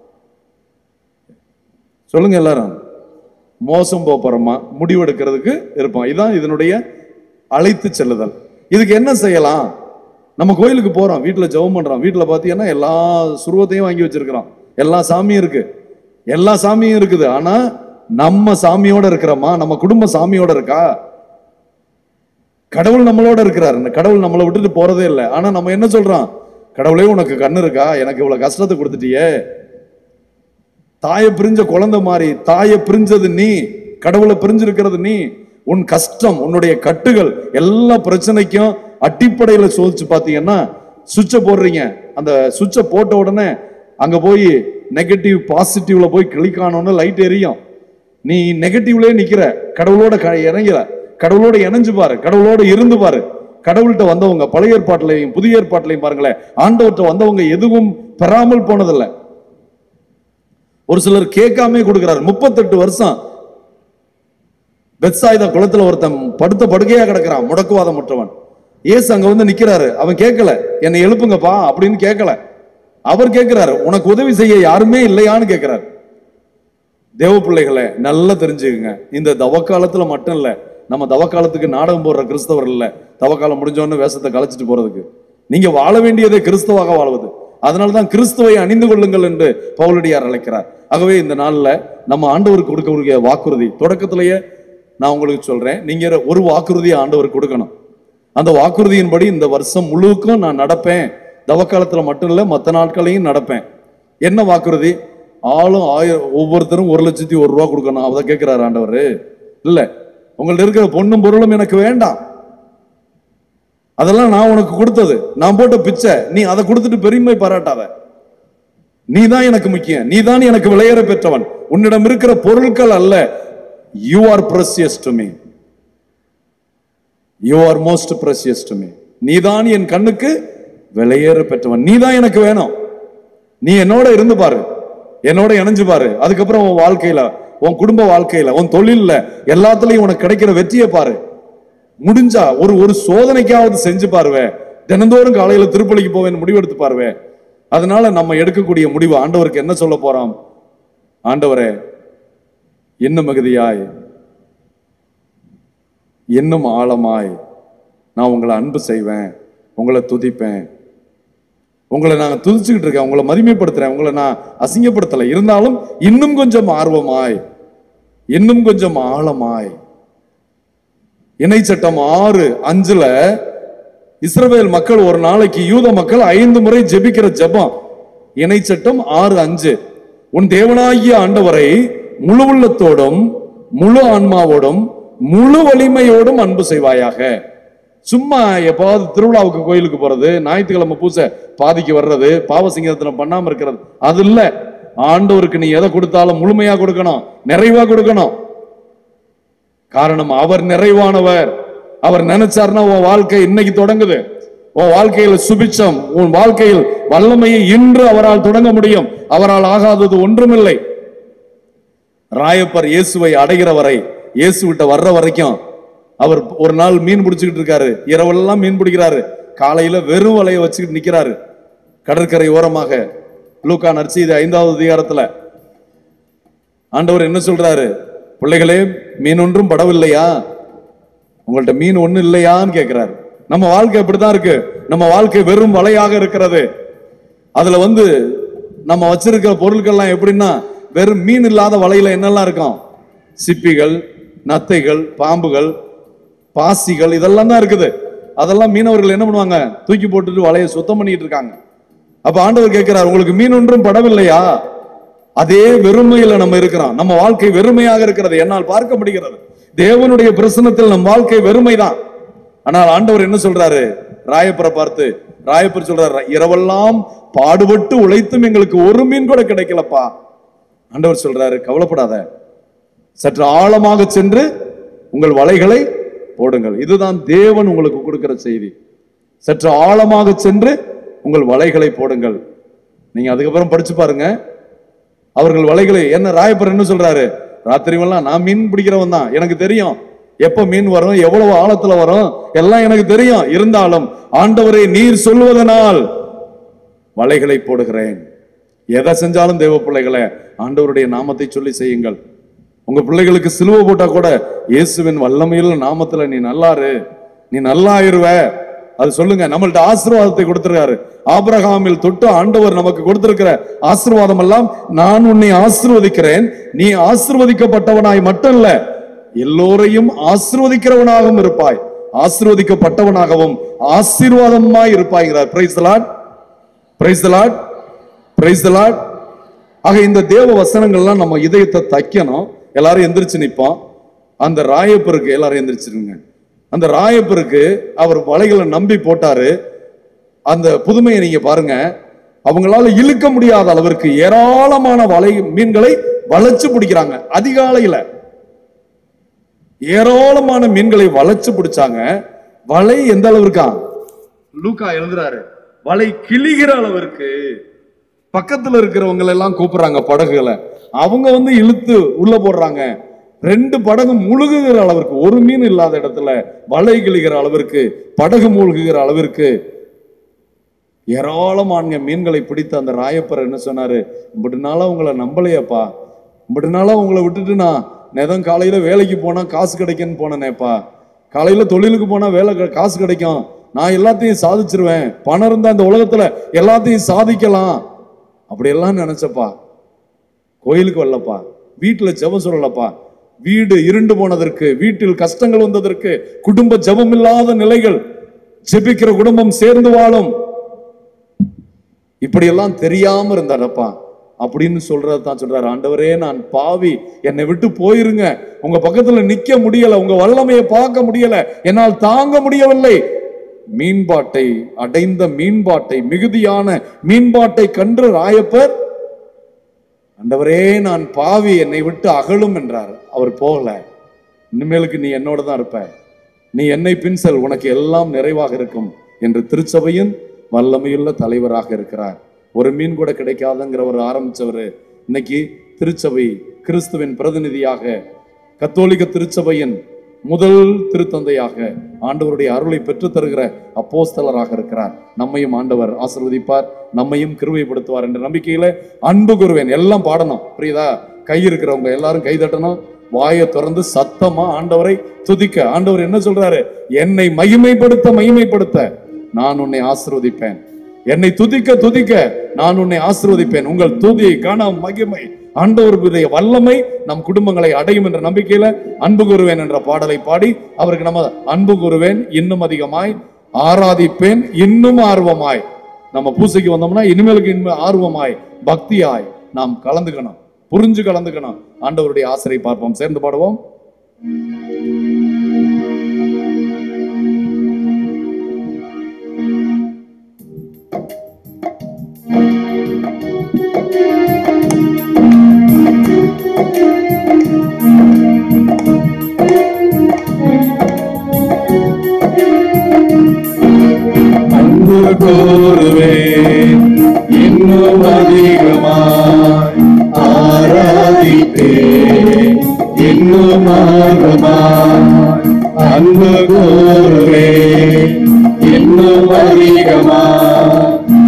சொல்லுங்க எல்லாரும் மோசம் போக போறோமா முடிவெடுக்கிறதுக்கு இருப்போம் இதுதான் இதனுடைய அழைத்து செல்லுதல் இதுக்கு என்ன செய்யலாம் நம்ம கோயிலுக்கு போறோம் வீட்டுல ஜெபம் பண்றோம் வீட்டுல பாத்தீங்கன்னா எல்லா சுருவத்தையும் வாங்கி வச்சிருக்கிறோம் எல்லா சாமியும் இருக்கு எல்லா சாமியும் இருக்குது ஆனா நம்ம சாமியோட இருக்கிறோமா நம்ம குடும்ப சாமியோட இருக்கா கடவுள் நம்மளோட இருக்கிறார் இந்த கடவுள் நம்மளை விட்டுட்டு போறதே இல்லை ஆனா நம்ம என்ன சொல்றோம் கடவுளே உனக்கு கண்ணு இருக்கா எனக்கு இவ்வளவு கஷ்டத்தை கொடுத்துட்டியே தாயை பிரிஞ்ச குழந்தை மாதிரி தாயை பிரிஞ்சது நீ கடவுளை பிரிஞ்சிருக்கிறது நீ உன் கஷ்டம் உன்னுடைய கட்டுகள் எல்லா பிரச்சனைக்கும் அடிப்படையில சோதிச்சு பாத்தீங்கன்னா சுவிட்சை போடுறீங்க அந்த சுவிட்சை போட்ட உடனே அங்க போய் நெகட்டிவ் பாசிட்டிவ்ல போய் கிளிக் ஆனோன்னு லைட் எரியும் நீ நெகட்டிவ்லயே நிக்கிற கடவுளோட க- இறங்கல கடவுளோட இணைஞ்சு பாரு கடவுளோட இருந்து பாரு கடவுள்கிட்ட வந்தவங்க பழைய ஏற்பாட்டிலையும் புதிய ஏற்பாட்டிலையும் பாருங்களேன் ஆண்டவர்கிட்ட வந்தவங்க எதுவும் பெறாமல் போனதில்லை ஒரு சிலர் கேட்காம கொடுக்கிறார் முப்பத்தெட்டு வருஷம் பெத்சாயுதா குளத்துல ஒருத்தன் படுத்த படுக்கையா கிடக்கிறான் முடக்குவாதம் முற்றவன் ஏசு அங்க வந்து நிக்கிறாரு அவன் கேட்கல என்னை எழுப்புங்கப்பா அப்படின்னு கேட்கல அவர் கேட்கிறாரு உனக்கு உதவி செய்ய யாருமே இல்லையான்னு கேட்கிறாரு தேவ பிள்ளைகளே நல்லா தெரிஞ்சுக்குங்க இந்த தவக்காலத்துல மட்டும் இல்ல நம்ம தவக்காலத்துக்கு நாடகம் போடுற கிறிஸ்தவர் இல்ல தவக்காலம் முடிஞ்சோன்னு வேஷத்தை கலைச்சிட்டு போறதுக்கு நீங்க வாழ வேண்டியதே கிறிஸ்துவாக வாழ்வது அதனாலதான் கிறிஸ்துவை அணிந்து கொள்ளுங்கள் என்று பவுலடியார் அழைக்கிறார் ஆகவே இந்த நாள்ல நம்ம ஆண்டவருக்கு கொடுக்கக்கூடிய வாக்குறுதி தொடக்கத்திலேயே நான் உங்களுக்கு சொல்றேன் நீங்க ஒரு வாக்குறுதியை ஆண்டவருக்கு கொடுக்கணும் அந்த வாக்குறுதியின்படி இந்த வருஷம் முழுக்கும் நான் நடப்பேன் தவக்காலத்துல மட்டும் இல்ல மற்ற நாட்களையும் நடப்பேன் என்ன வாக்குறுதி ஆளும் ஆயிரம் ஒவ்வொருத்தரும் ஒரு லட்சத்தி ஒரு ரூபா கொடுக்கணும் அவதான் கேட்கிறாரு ஆண்டவர் இல்ல உங்கள்ட்ட இருக்கிற பொண்ணும் பொருளும் எனக்கு வேண்டாம் அதெல்லாம் நான் உனக்கு கொடுத்தது நான் போட்ட பிச்சை நீ அதை கொடுத்துட்டு பெருமை பாராட்டாத நீ தான் எனக்கு முக்கியம் நீ தான் எனக்கு விளையேற பெற்றவன் உன்னிடம் இருக்கிற பொருட்கள் அல்ல you are precious to me you are most precious to me நீதான் என் கண்ணுக்கு விலையேற பெற்றவன் நீதான் எனக்கு வேணும் நீ என்னோட இருந்து பாரு என்னோட இணைஞ்சு பாரு அதுக்கப்புறம் உன் வாழ்க்கையில உன் குடும்ப வாழ்க்கையில உன் தொழில்ல எல்லாத்துலயும் உனக்கு கிடைக்கிற வெற்றியை பாரு முடிஞ்சா ஒரு ஒரு சோதனைக்காவது செஞ்சு பாருவே தினந்தோறும் காலையில திருப்பலிக்கு போவேன்னு முடிவெடுத்து பாருவே அதனால நம்ம எடுக்கக்கூடிய முடிவு ஆண்டவருக்கு என்ன சொல்ல போறோம் ஆண்டவரே இன்னும் மிகுதியாய் இன்னும் ஆழமாய் நான் உங்களை அன்பு செய்வேன் உங்களை துதிப்பேன் உங்களை நான் துதிச்சுக்கிட்டு இருக்கேன் உங்களை மகிமைப்படுத்துறேன் உங்களை நான் அசிங்கப்படுத்தலை இருந்தாலும் இன்னும் கொஞ்சம் ஆர்வமாய் இன்னும் கொஞ்சம் ஆழமாய் இணை சட்டம் ஆறு அஞ்சுல இஸ்ரவேல் மக்கள் ஒரு நாளைக்கு யூத மக்கள் ஐந்து முறை ஜெபிக்கிற ஜெபம் இணை சட்டம் ஆறு அஞ்சு உன் தேவனாகிய ஆண்டவரை முழு உள்ளத்தோடும் முழு ஆன்மாவோடும் முழு வலிமையோடும் அன்பு செய்வாயாக சும்மா எப்பாவது திருவிழாவுக்கு கோயிலுக்கு போறது ஞாயிற்றுக்கிழமை பூசை பாதிக்கு வர்றது பாவசிங்கத்தனம் பண்ணாம இருக்கிறது அது இல்ல ஆண்டவருக்கு நீ எதை கொடுத்தாலும் முழுமையா கொடுக்கணும் நிறைவா கொடுக்கணும் காரணம் அவர் நிறைவானவர் அவர் நினைச்சாருன்னா உன் வாழ்க்கை இன்னைக்கு தொடங்குது உன் வாழ்க்கையில் சுபிச்சம் உன் வாழ்க்கையில் வல்லமையை இன்று அவரால் தொடங்க முடியும் அவரால் ஆகாதது ஒன்றுமில்லை ராயப்பர் இயேசுவை அடைகிற வரை இயேசு விட்ட வர்ற வரைக்கும் அவர் ஒரு நாள் மீன் பிடிச்சுக்கிட்டு இருக்காரு இரவெல்லாம் மீன் பிடிக்கிறாரு காலையில வெறும் வலையை வச்சுக்கிட்டு நிக்கிறாரு கடற்கரை ஓரமாக லூக்கா நற்செய்தி ஐந்தாவது அதிகாரத்துல ஆண்டவர் என்ன சொல்றாரு பிள்ளைகளே மீன் ஒன்றும் படவில்லையா உங்கள்ட்ட மீன் ஒண்ணு இல்லையான்னு கேட்கிறாரு நம்ம வாழ்க்கை இப்படிதான் இருக்கு நம்ம வாழ்க்கை வெறும் வலையாக இருக்கிறது அதுல வந்து நம்ம வச்சிருக்கிற பொருட்கள்லாம் எப்படின்னா வெறும் மீன் இல்லாத வலையில என்னெல்லாம் இருக்கும் சிப்பிகள் நத்தைகள் பாம்புகள் பாசிகள் இதெல்லாம் தான் இருக்குது அதெல்லாம் மீனவர்கள் என்ன பண்ணுவாங்க தூக்கி போட்டுட்டு வலையை சுத்தம் பண்ணிட்டு இருக்காங்க அப்ப ஆண்டவர் கேட்கிறார் உங்களுக்கு மீன் ஒன்றும் படவில்லையா அதே வெறுமையில நம்ம இருக்கிறோம் நம்ம வாழ்க்கை வெறுமையாக இருக்கிறது என்னால் பார்க்க முடிகிறது தேவனுடைய பிரசனத்தில் நம் வாழ்க்கை வெறுமைதான் ஆனால் ஆண்டவர் என்ன சொல்றாரு ராயப்பரை பார்த்து ராயப்பர் சொல்றாரு இரவெல்லாம் பாடுபட்டு உழைத்தும் எங்களுக்கு ஒரு மீன் கூட கிடைக்கலப்பா ஆண்டவர் சொல்றாரு கவலைப்படாத சற்று ஆழமாக சென்று உங்கள் வலைகளை போடுங்கள் இதுதான் தேவன் உங்களுக்கு கொடுக்கிற செய்தி சற்று ஆழமாக சென்று உங்கள் வலைகளை போடுங்கள் நீங்க அதுக்கப்புறம் படிச்சு பாருங்க அவர்கள் வலைகளை என்ன ராயப்பர் என்ன சொல்றாரு ராத்திரி எல்லாம் நான் மீன் பிடிக்கிறவன் தான் எனக்கு தெரியும் எப்ப மீன் வரும் எவ்வளவு ஆழத்துல வரும் எல்லாம் எனக்கு தெரியும் இருந்தாலும் ஆண்டவரை நீர் சொல்வதனால் வலைகளை போடுகிறேன் எதை செஞ்சாலும் தேவ பிள்ளைகளை ஆண்டவருடைய நாமத்தை சொல்லி செய்யுங்கள் உங்க பிள்ளைகளுக்கு சிலுவை போட்டா கூட இயேசுவின் வல்லமையில் நாமத்துல நீ நல்லாரு நீ நல்லாயிருவ அது சொல்லுங்க நம்மள்ட்ட ஆசீர்வாதத்தை கொடுத்திருக்காரு ஆபிரகாமில் தொட்டு ஆண்டவர் நமக்கு கொடுத்திருக்கிற ஆசீர்வாதம் எல்லாம் நான் உன்னை ஆசீர்வதிக்கிறேன் நீ ஆசீர்வதிக்கப்பட்டவனாய் மட்டும் இல்ல எல்லோரையும் ஆசீர்வதிக்கிறவனாகவும் இருப்பாய் ஆசீர்வதிக்கப்பட்டவனாகவும் ஆசீர்வாதமாய் இருப்பாய்கிறார் praise lord praise lord praise lord ஆக இந்த தேவ வசனங்கள்லாம் நம்ம இதயத்தை தைக்கணும் எல்லாரும் எந்திரிச்சு நிப்போம் அந்த ராயப்பருக்கு எல்லாரும் எந்திரிச்சிருங்க அந்த ராயப்பருக்கு அவர் வலைகளை நம்பி போட்டாரு அந்த புதுமையை நீங்க பாருங்க அவங்களால இழுக்க முடியாத அளவிற்கு ஏராளமான வலை மீன்களை வளைச்சு பிடிக்கிறாங்க அதிகாலையில ஏராளமான மீன்களை வளைச்சு பிடிச்சாங்க வலை எந்த அளவிற்கா லூக்கா எழுதுறாரு வலை கிழிகிற அளவிற்கு பக்கத்துல இருக்கிறவங்க எல்லாம் கூப்பிடுறாங்க படகுகளை அவங்க வந்து இழுத்து உள்ள போடுறாங்க ரெண்டு படகு முழுகுகிற அளவிற்கு ஒரு மீன் இல்லாத இடத்துல வலை கிழிகிற அளவிற்கு படகு மூழ்குகிற அளவிற்கு ஏராளமான மீன்களை பிடித்த அந்த ராயப்பர் என்ன சொன்னாரு இப்படி நாளா உங்களை நம்பலையாப்பா இப்படி நாளா உங்களை விட்டுட்டு நான் நேதம் காலையில வேலைக்கு போனா காசு கிடைக்குன்னு போனேனேப்பா காலையில தொழிலுக்கு போனா வேலை க- காசு கிடைக்கும் நான் எல்லாத்தையும் சாதிச்சிருவேன் பணம் இருந்தா இந்த உலகத்துல எல்லாத்தையும் சாதிக்கலாம் அப்படியெல்லாம் நினைச்சப்பா கோயிலுக்கு வரலப்பா வீட்டுல ஜெபம் சொல்லலப்பா வீடு இருண்டு போனதற்கு வீட்டில் கஷ்டங்கள் வந்ததற்கு குடும்ப ஜெபம் இல்லாத நிலைகள் ஜெபிக்கிற குடும்பம் சேர்ந்து வாழும் இப்படியெல்லாம் தெரியாம இருந்தாரப்பா அப்படின்னு சொல்றது தான் சொல்றாரு ஆண்டவரே நான் பாவி என்னை விட்டு போயிருங்க உங்க பக்கத்துல நிக்க முடியல உங்க வல்லமையை பார்க்க முடியல என்னால் தாங்க முடியவில்லை மீன்பாட்டை அடைந்த மீன்பாட்டை மிகுதியான மீன்பாட்டை கன்று ராயப்பர் ஆண்டவரே நான் பாவி என்னை விட்டு அகலும் என்றார் அவர் போகல இனிமேலுக்கு நீ என்னோட தான் இருப்ப நீ என்னை பின்செல் உனக்கு எல்லாம் நிறைவாக இருக்கும் என்று திருச்சபையின் வல்லமையுள்ள தலைவராக இருக்கிறார் ஒரு மீன் கூட கிடைக்காதுங்கிறவர் ஆரம்பிச்சவர் இன்னைக்கு திருச்சபை கிறிஸ்துவின் பிரதிநிதியாக கத்தோலிக்க திருச்சபையின் முதல் திருத்தந்தையாக ஆண்டவருடைய அருளை பெற்றுத் தருகிற அப்போஸ்தலராக இருக்கிறார் நம்மையும் ஆண்டவர் ஆசீர்வதிப்பார் நம்மையும் கிருபைப்படுத்துவார் என்ற நம்பிக்கையில அன்பு கூறுவேன் எல்லாம் பாடணும் புரியுதா கை இருக்கிறவங்க எல்லாரும் கை தட்டணும் வாயை திறந்து சத்தமா ஆண்டவரை துதிக்க ஆண்டவர் என்ன சொல்றாரு என்னை மகிமைப்படுத்த மகிமைப்படுத்த நான் உன்னை ஆசீர்வதிப்பேன் என்னை துதிக்க துதிக்க நான் உன்னை ஆசீர்வதிப்பேன் உங்கள் துதியை காண மகிமை ஆண்டவருடைய வல்லமை நம் குடும்பங்களை அடையும் என்ற நம்பிக்கையில அன்பு கூறுவேன் என்ற பாடலை பாடி அவருக்கு நம்ம அன்பு கூறுவேன் இன்னும் அதிகமாய் ஆராதிப்பேன் இன்னும் ஆர்வமாய் நம்ம பூசைக்கு வந்தோம்னா இனிமேலுக்கு இன்னும் ஆர்வமாய் பக்தியாய் நாம் கலந்துக்கணும் புரிஞ்சு கலந்துக்கணும் ஆண்டவருடைய ஆசரை பார்ப்போம் சேர்ந்து பாடுவோம் இன்னும் அதிகமாய் ஆராதிப்பேன் இன்னும் ஆர்வமாய் அன்பு கூறுவேன் இன்னும் அதிகமாய்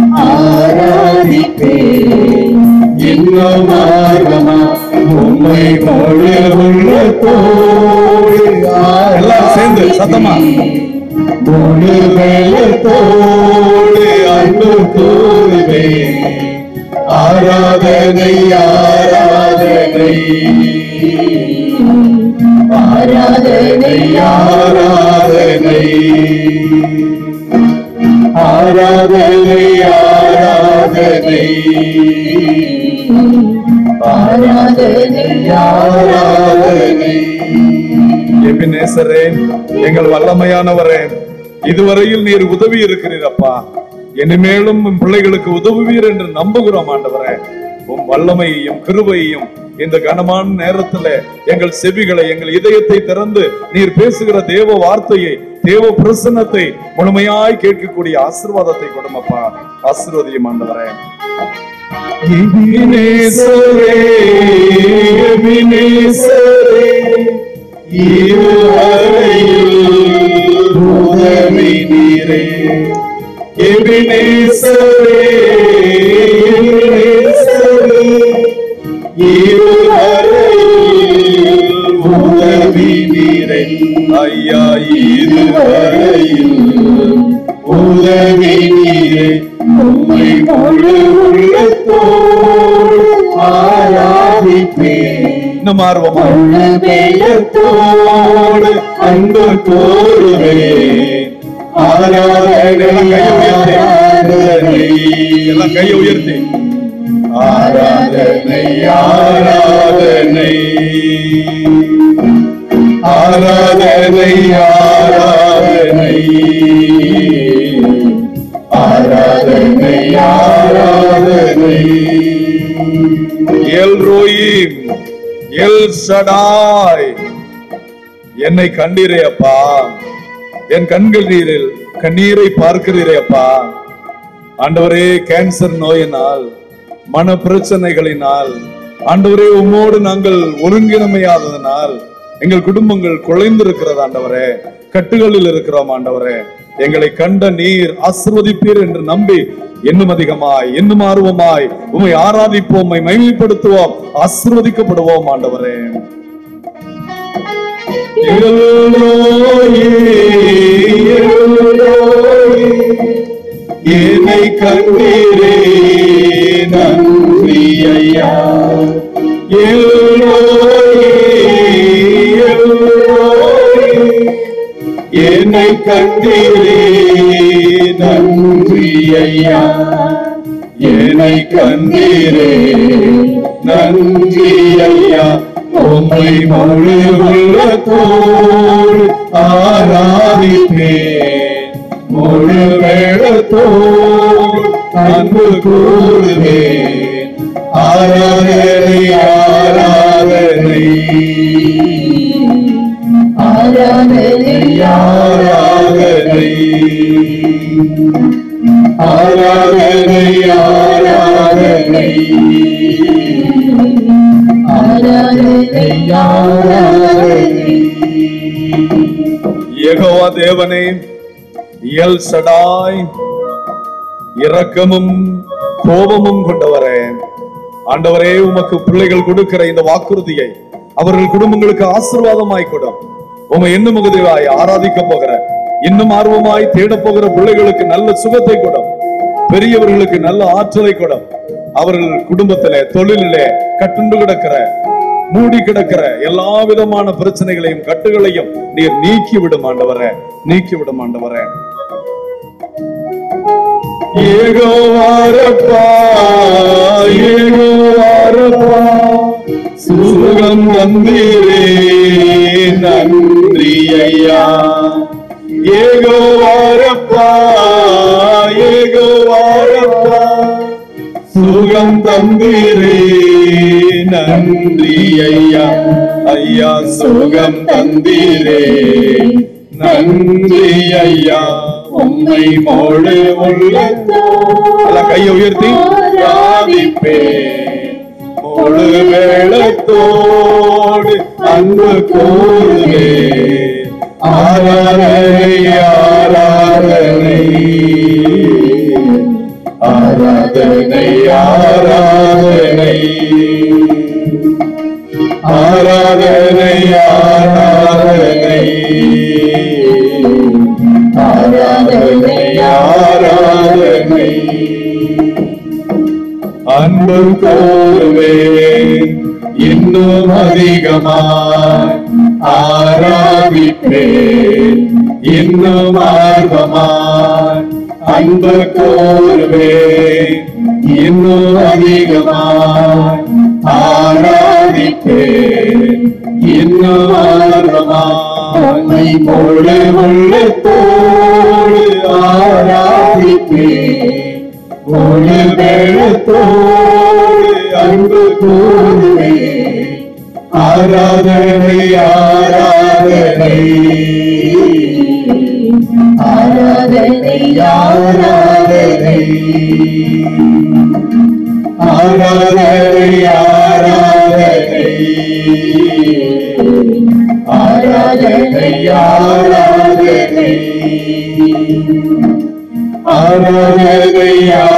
ஆராதிப்பேன் இன்னும் ஆர்வமாய் உம்மை முழு உள்ளத்தோடு எல்லாம் சேர்ந்து சத்தமா முழு வெள்ளத்தோடு அன்பு கூறுவே ஆராதனை ஆராதனை ஆராதனை ஆராதனை ஆராதனை ஆராதனை ஆராதனை ஆராதனை எபினேசரே எங்கள் வல்லமையானவரே இதுவரையில் நீர் உதவி இருக்கிறீர் அப்பா இனிமேலும் உம் பிள்ளைகளுக்கு உதவுவீர் என்று நம்புகிறோம் ஆண்டவரே உம் வல்லமையையும் கிருபையையும் இந்த கனமான நேரத்துல எங்கள் செவிகளை எங்கள் இதயத்தை திறந்து நீர் பேசுகிற தேவ வார்த்தையை தேவ பிரசன்னத்தை முழுமையாய் கேட்கக்கூடிய ஆசீர்வாதத்தை கொடுமப்பா ஆசீர்வதியும் ஆண்டவரே எபினேசரே எபினேசரே இதுவரையில் உதவி நீரே எபினேசரே எபினேசரே இதுவரையில் உதவி நீரே ஐயா இதுவரையில் உதவி நீரே உம்மை முழு உள்ளத்தோடு ஆராதிப்பேன் இன்னும் ஆர்வமா வெள்ளத்தோடு அன்பு கூறுவேன் ஆராதனை ஆராதனை எல்லாம் கையை உயர்த்தி ஆராதனை ஆராதனை ஆராதனை ஆராதனை ஆராதனை ஆராதனை எல் ரோயிம் எல் சடாய் என்னை கண்டீரே அப்பா என் கண்கள் நீரில் கண்ணீரை பார்க்கிறீரே அப்பா ஆண்டவரே கேன்சர் நோயினால் மன பிரச்சனைகளினால் ஆண்டவரே உம்மோடு நாங்கள் ஒருங்கிணமையாததனால் எங்கள் குடும்பங்கள் குலைந்திருக்கிறது ஆண்டவரே கட்டுகளில் இருக்கிறோம் ஆண்டவரே எங்களை கண்ட நீர் ஆசிர்வதிப்பீர் என்று நம்பி இன்னும் அதிகமாய் இன்னும் ஆர்வமாய் உம்மை ஆராதிப்போம் உம்மை மகிமைப்படுத்துவோம் ஆசிர்வதிக்கப்படுவோம் ஆண்டவரே எல்லோயே, எல்லோயே, என்னை கண்டீரே நன்றி ஐயா எல்லோயே, எல்லோயே, என்னை கண்டீரே நன்றி ஐயா என்னை கண்டீரே நன்றி ஐயா உம்மை முழு உள்ளத்தோடு ஆராதிப்பேன் முழு வேளத்தோடு அன்பு கூறுவேன் ஆராதனை ஆராதனை ஆராதனை ஆராதனை ஆராதனை ஆராதனை ஆராதனை ஆராதனை யெகோவா தேவனே எல் சடாய் இரக்கமும் கோபமும் கொண்டவரே ஆண்டவரே உமக்கு பிள்ளைகள் கொடுக்கிற இந்த வாக்குறுதியை அவர்கள் குடும்பங்களுக்கு ஆசீர்வாதமாய் கொடும் உமை இன்னும் முகதிவாய் ஆராதிக்க போகிற இன்னும் ஆர்வமாய் தேடப் போகிற பிள்ளைகளுக்கு நல்ல சுகத்தை கொடும் பெரியவர்களுக்கு நல்ல ஆற்றலை கொடும் அவர்கள் குடும்பத்திலே தொழிலிலே கட்டுண்டு கிடக்கிற மூடி கிடக்கிற எல்லா விதமான பிரச்சனைகளையும் கட்டுகளையும் நீர் நீக்கி விடும் ஆண்டவரே நீக்கி விடும் ஆண்டவரே ஏகோவாரப்பா ஏகோவாரப்பா சுகம் தந்தீரே நன்றி ஐயா ஏகோவாரப்பா ஏகோவாரப்பா சுகம் தந்தீரே நன்றி ஐயா ஐயா சுகம் தந்தீரே நன்றி ஐயா உம்மை முழு உள்ளத்தோடு எல்லாம் கையை உயர்த்தி ஆராதிப்பேன் முழு வேளத்தோடு அன்பு கூறுவே ஆராதனை ஆராதனை ஆராதனை ஆராதனை ஆராதனை ஆராதனை ஆராதனை ஆராதனை அன்பு கோருவே இன்னும் அதிகமாய் ஆராதிப்பே இன்னும் ஆர்வமாய் அன்பு கோருவே இன்னும் அதிகமாய் ஆராதிப்பே இன்னும் ஆர்வமாய் முழு உள்ளத்தோடு ஆராதிப்பே முழு வேளத்தோடு அன்பு கூறுவே ஆராதனை ஆராதனை ஆராதனை ஆராதனை ஆராதனை ஆராதனை ஆராதனை ஆராதனை ஆராதனை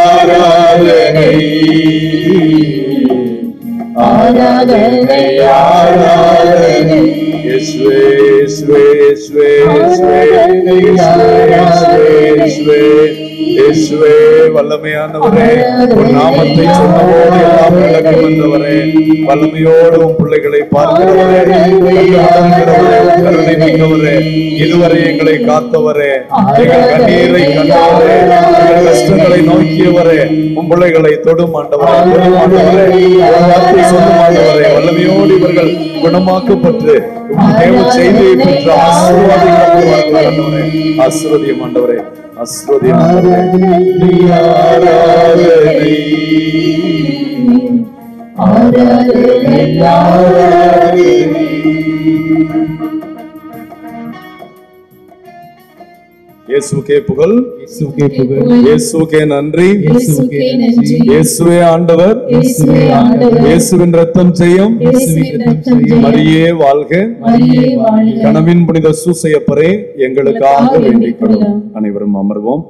ஆராதனை ஆராதனை ஆராதனை இயேசுவே இயேசுவே இயேசுவே இயேசுவே இயேசுவே இயேசுவே இயேசுவே வல்லமையானவரே உன் நாமத்தை சொன்னபோது எல்லாம் விளக்கம் வந்தவரே வல்லமையோடு உன் பிள்ளைகளை பார்க்கிறவரே கண்டுகொள்கிறவரே உன் கருணை மிக்கவரே இதுவரை எங்களை காத்தவரே எங்கள் கண்ணீரை கண்டவரே எங்கள் கஷ்டங்களை நோக்கியவரே உன் பிள்ளைகளை தொடும் ஆண்டவரே தொடும் ஆண்டவரே உன் வார்த்தை சொல்லும் ஆண்டவரே வல்லமையோடு இவர்கள் குணமாக்கப்பட்டு உன் தேவ செய்தியை பெற்று ஆசீர்வாதங்களை ஆண்டவரே ஆசீர்வதியம் ஆண்டவரே ஆசீர்வதியம் ஆண்டவரே ஆராதனை ஆராதனை ஆராதனை இயேசுக்கே புகழ் இயேசுவுக்கே புகழ் இயேசுக்கே நன்றி இயேசுக்கே நன்றி இயேசுவே ஆண்டவர் இயேசுவே ஆண்டவர் இயேசுவின் ரத்தம் செய்யும் இயேசுவின் ரத்தம் ஜெயம். மரியே வாழ்க மரியே வாழ்க கனவின் புனித சூசையப்பரே எங்களுக்காக எங்களுக்காக வேண்டிக் கொள்ளும் வேண்டிக் கொள்ளும். அனைவரும் அமர்வோம்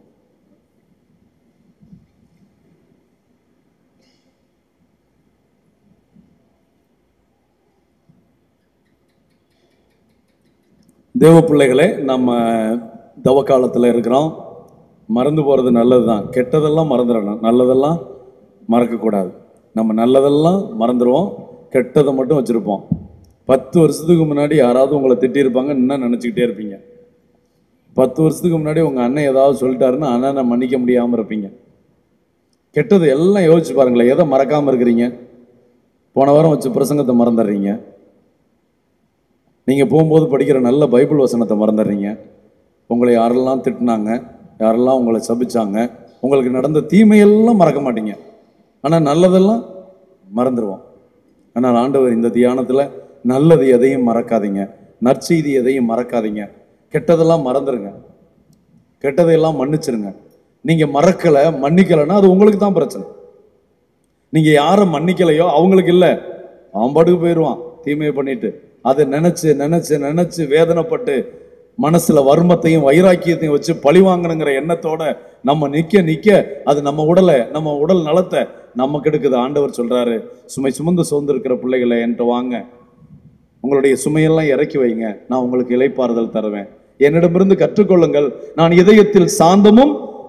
தேவ பிள்ளைகளே நம்ம தவ காலத்தில் இருக்கிறோம் மறந்து போகிறது நல்லது தான் கெட்டதெல்லாம் மறந்துடணும் நல்லதெல்லாம் மறக்கக்கூடாது நம்ம நல்லதெல்லாம் மறந்துடுவோம் கெட்டதை மட்டும் வச்சுருப்போம் பத்து வருஷத்துக்கு முன்னாடி யாராவது உங்களை திட்டியிருப்பாங்க இன்னும் நினச்சிக்கிட்டே இருப்பீங்க பத்து வருஷத்துக்கு முன்னாடி உங்கள் அண்ணன் ஏதாவது சொல்லிட்டாருன்னா அண்ணனை மன்னிக்க முடியாமல் இருப்பீங்க கெட்டது எல்லாம் யோசிச்சு பாருங்களேன் எதை மறக்காமல் இருக்கிறீங்க போன வாரம் வச்ச பிரசங்கத்தை மறந்துடுறீங்க நீங்கள் போகும்போது படிக்கிற நல்ல பைபிள் வசனத்தை மறந்துடுறீங்க உங்களை யாரெல்லாம் திட்டினாங்க யாரெல்லாம் உங்களை சபிச்சாங்க உங்களுக்கு நடந்த தீமையெல்லாம் மறக்க மாட்டீங்க ஆனால் நல்லதெல்லாம் மறந்துடுவோம் ஆனால் ஆண்டவர் இந்த தியானத்தில் நல்லது எதையும் மறக்காதீங்க நற்செய்தி எதையும் மறக்காதீங்க கெட்டதெல்லாம் மறந்துடுங்க கெட்டதையெல்லாம் மன்னிச்சிருங்க நீங்கள் மறக்கலை மன்னிக்கலைன்னா அது உங்களுக்கு தான் பிரச்சனை நீங்கள் யாரை மன்னிக்கலையோ அவங்களுக்கு இல்லை அவன் பாட்டுக்கு போயிடுவான் தீமையை பண்ணிட்டு அதை நினைச்சு நினைச்சு நினைச்சு வேதனைப்பட்டு மனசுல வர்மத்தையும் வைராக்கியத்தையும் வச்சு பழி வாங்கணுங்கிற எண்ணத்தோட நம்ம நிக்க நிக்க அது நம்ம உடலை நம்ம உடல் நலத்தை நம்ம கெடுக்குது ஆண்டவர் சொல்றாரு சுமை சுமந்து சோர்ந்திருக்கிற பிள்ளைகளை என்கிட்ட வாங்க உங்களுடைய சுமையெல்லாம் இறக்கி வைங்க நான் உங்களுக்கு இலைப்பாறுதல் தருவேன் என்னிடமிருந்து கற்றுக்கொள்ளுங்கள் நான் இதயத்தில் சாந்தமும்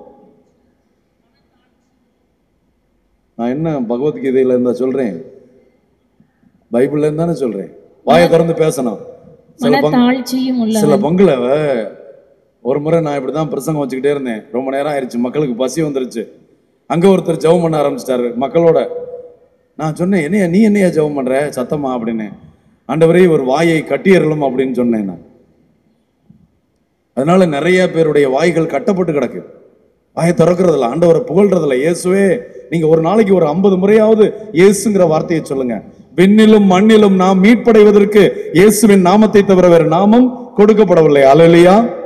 நான் என்ன பகவத்கீதையில இருந்தா சொல்றேன் பைபிள்ல இருந்தானே சொல்றேன் வாயை திறந்து பேசணும் சில பங்கு மனத்தாழ்ச்சியும் சில உள்ளவன் பங்குல ஒரு முறை நான் இப்படிதான் பிரசங்கம் வச்சுக்கிட்டே இருந்தேன் ரொம்ப நேரம் ஆயிடுச்சு மக்களுக்கு பசி வந்துருச்சு அங்க ஒருத்தர் ஜெபம் பண்ண ஆரம்பிச்சிட்டாரு மக்களோட நான் சொன்னேன் என்னையா நீ என்னையா ஜெபம் பண்ற சத்தமா அப்படின்னு ஆண்டவரே ஒரு வாயை கட்டியறலும் அப்படின்னு சொன்னேன் நான் அதனால நிறைய பேருடைய வாய்கள் கட்டப்பட்டு கிடக்கு வாயை திறக்கிறதில்ல ஆண்டவரை புகழ்றதில்ல இயேசுவே நீங்க ஒரு நாளைக்கு ஒரு ஐம்பது முறையாவது இயேசுங்கிற வார்த்தையை சொல்லுங்க விண்ணிலும் மண்ணிலும் நாம் மீட்படைவதற்கு இயேசுவின் நாமத்தை தவிர வேறு நாமம் கொடுக்கப்படவில்லை அலலியா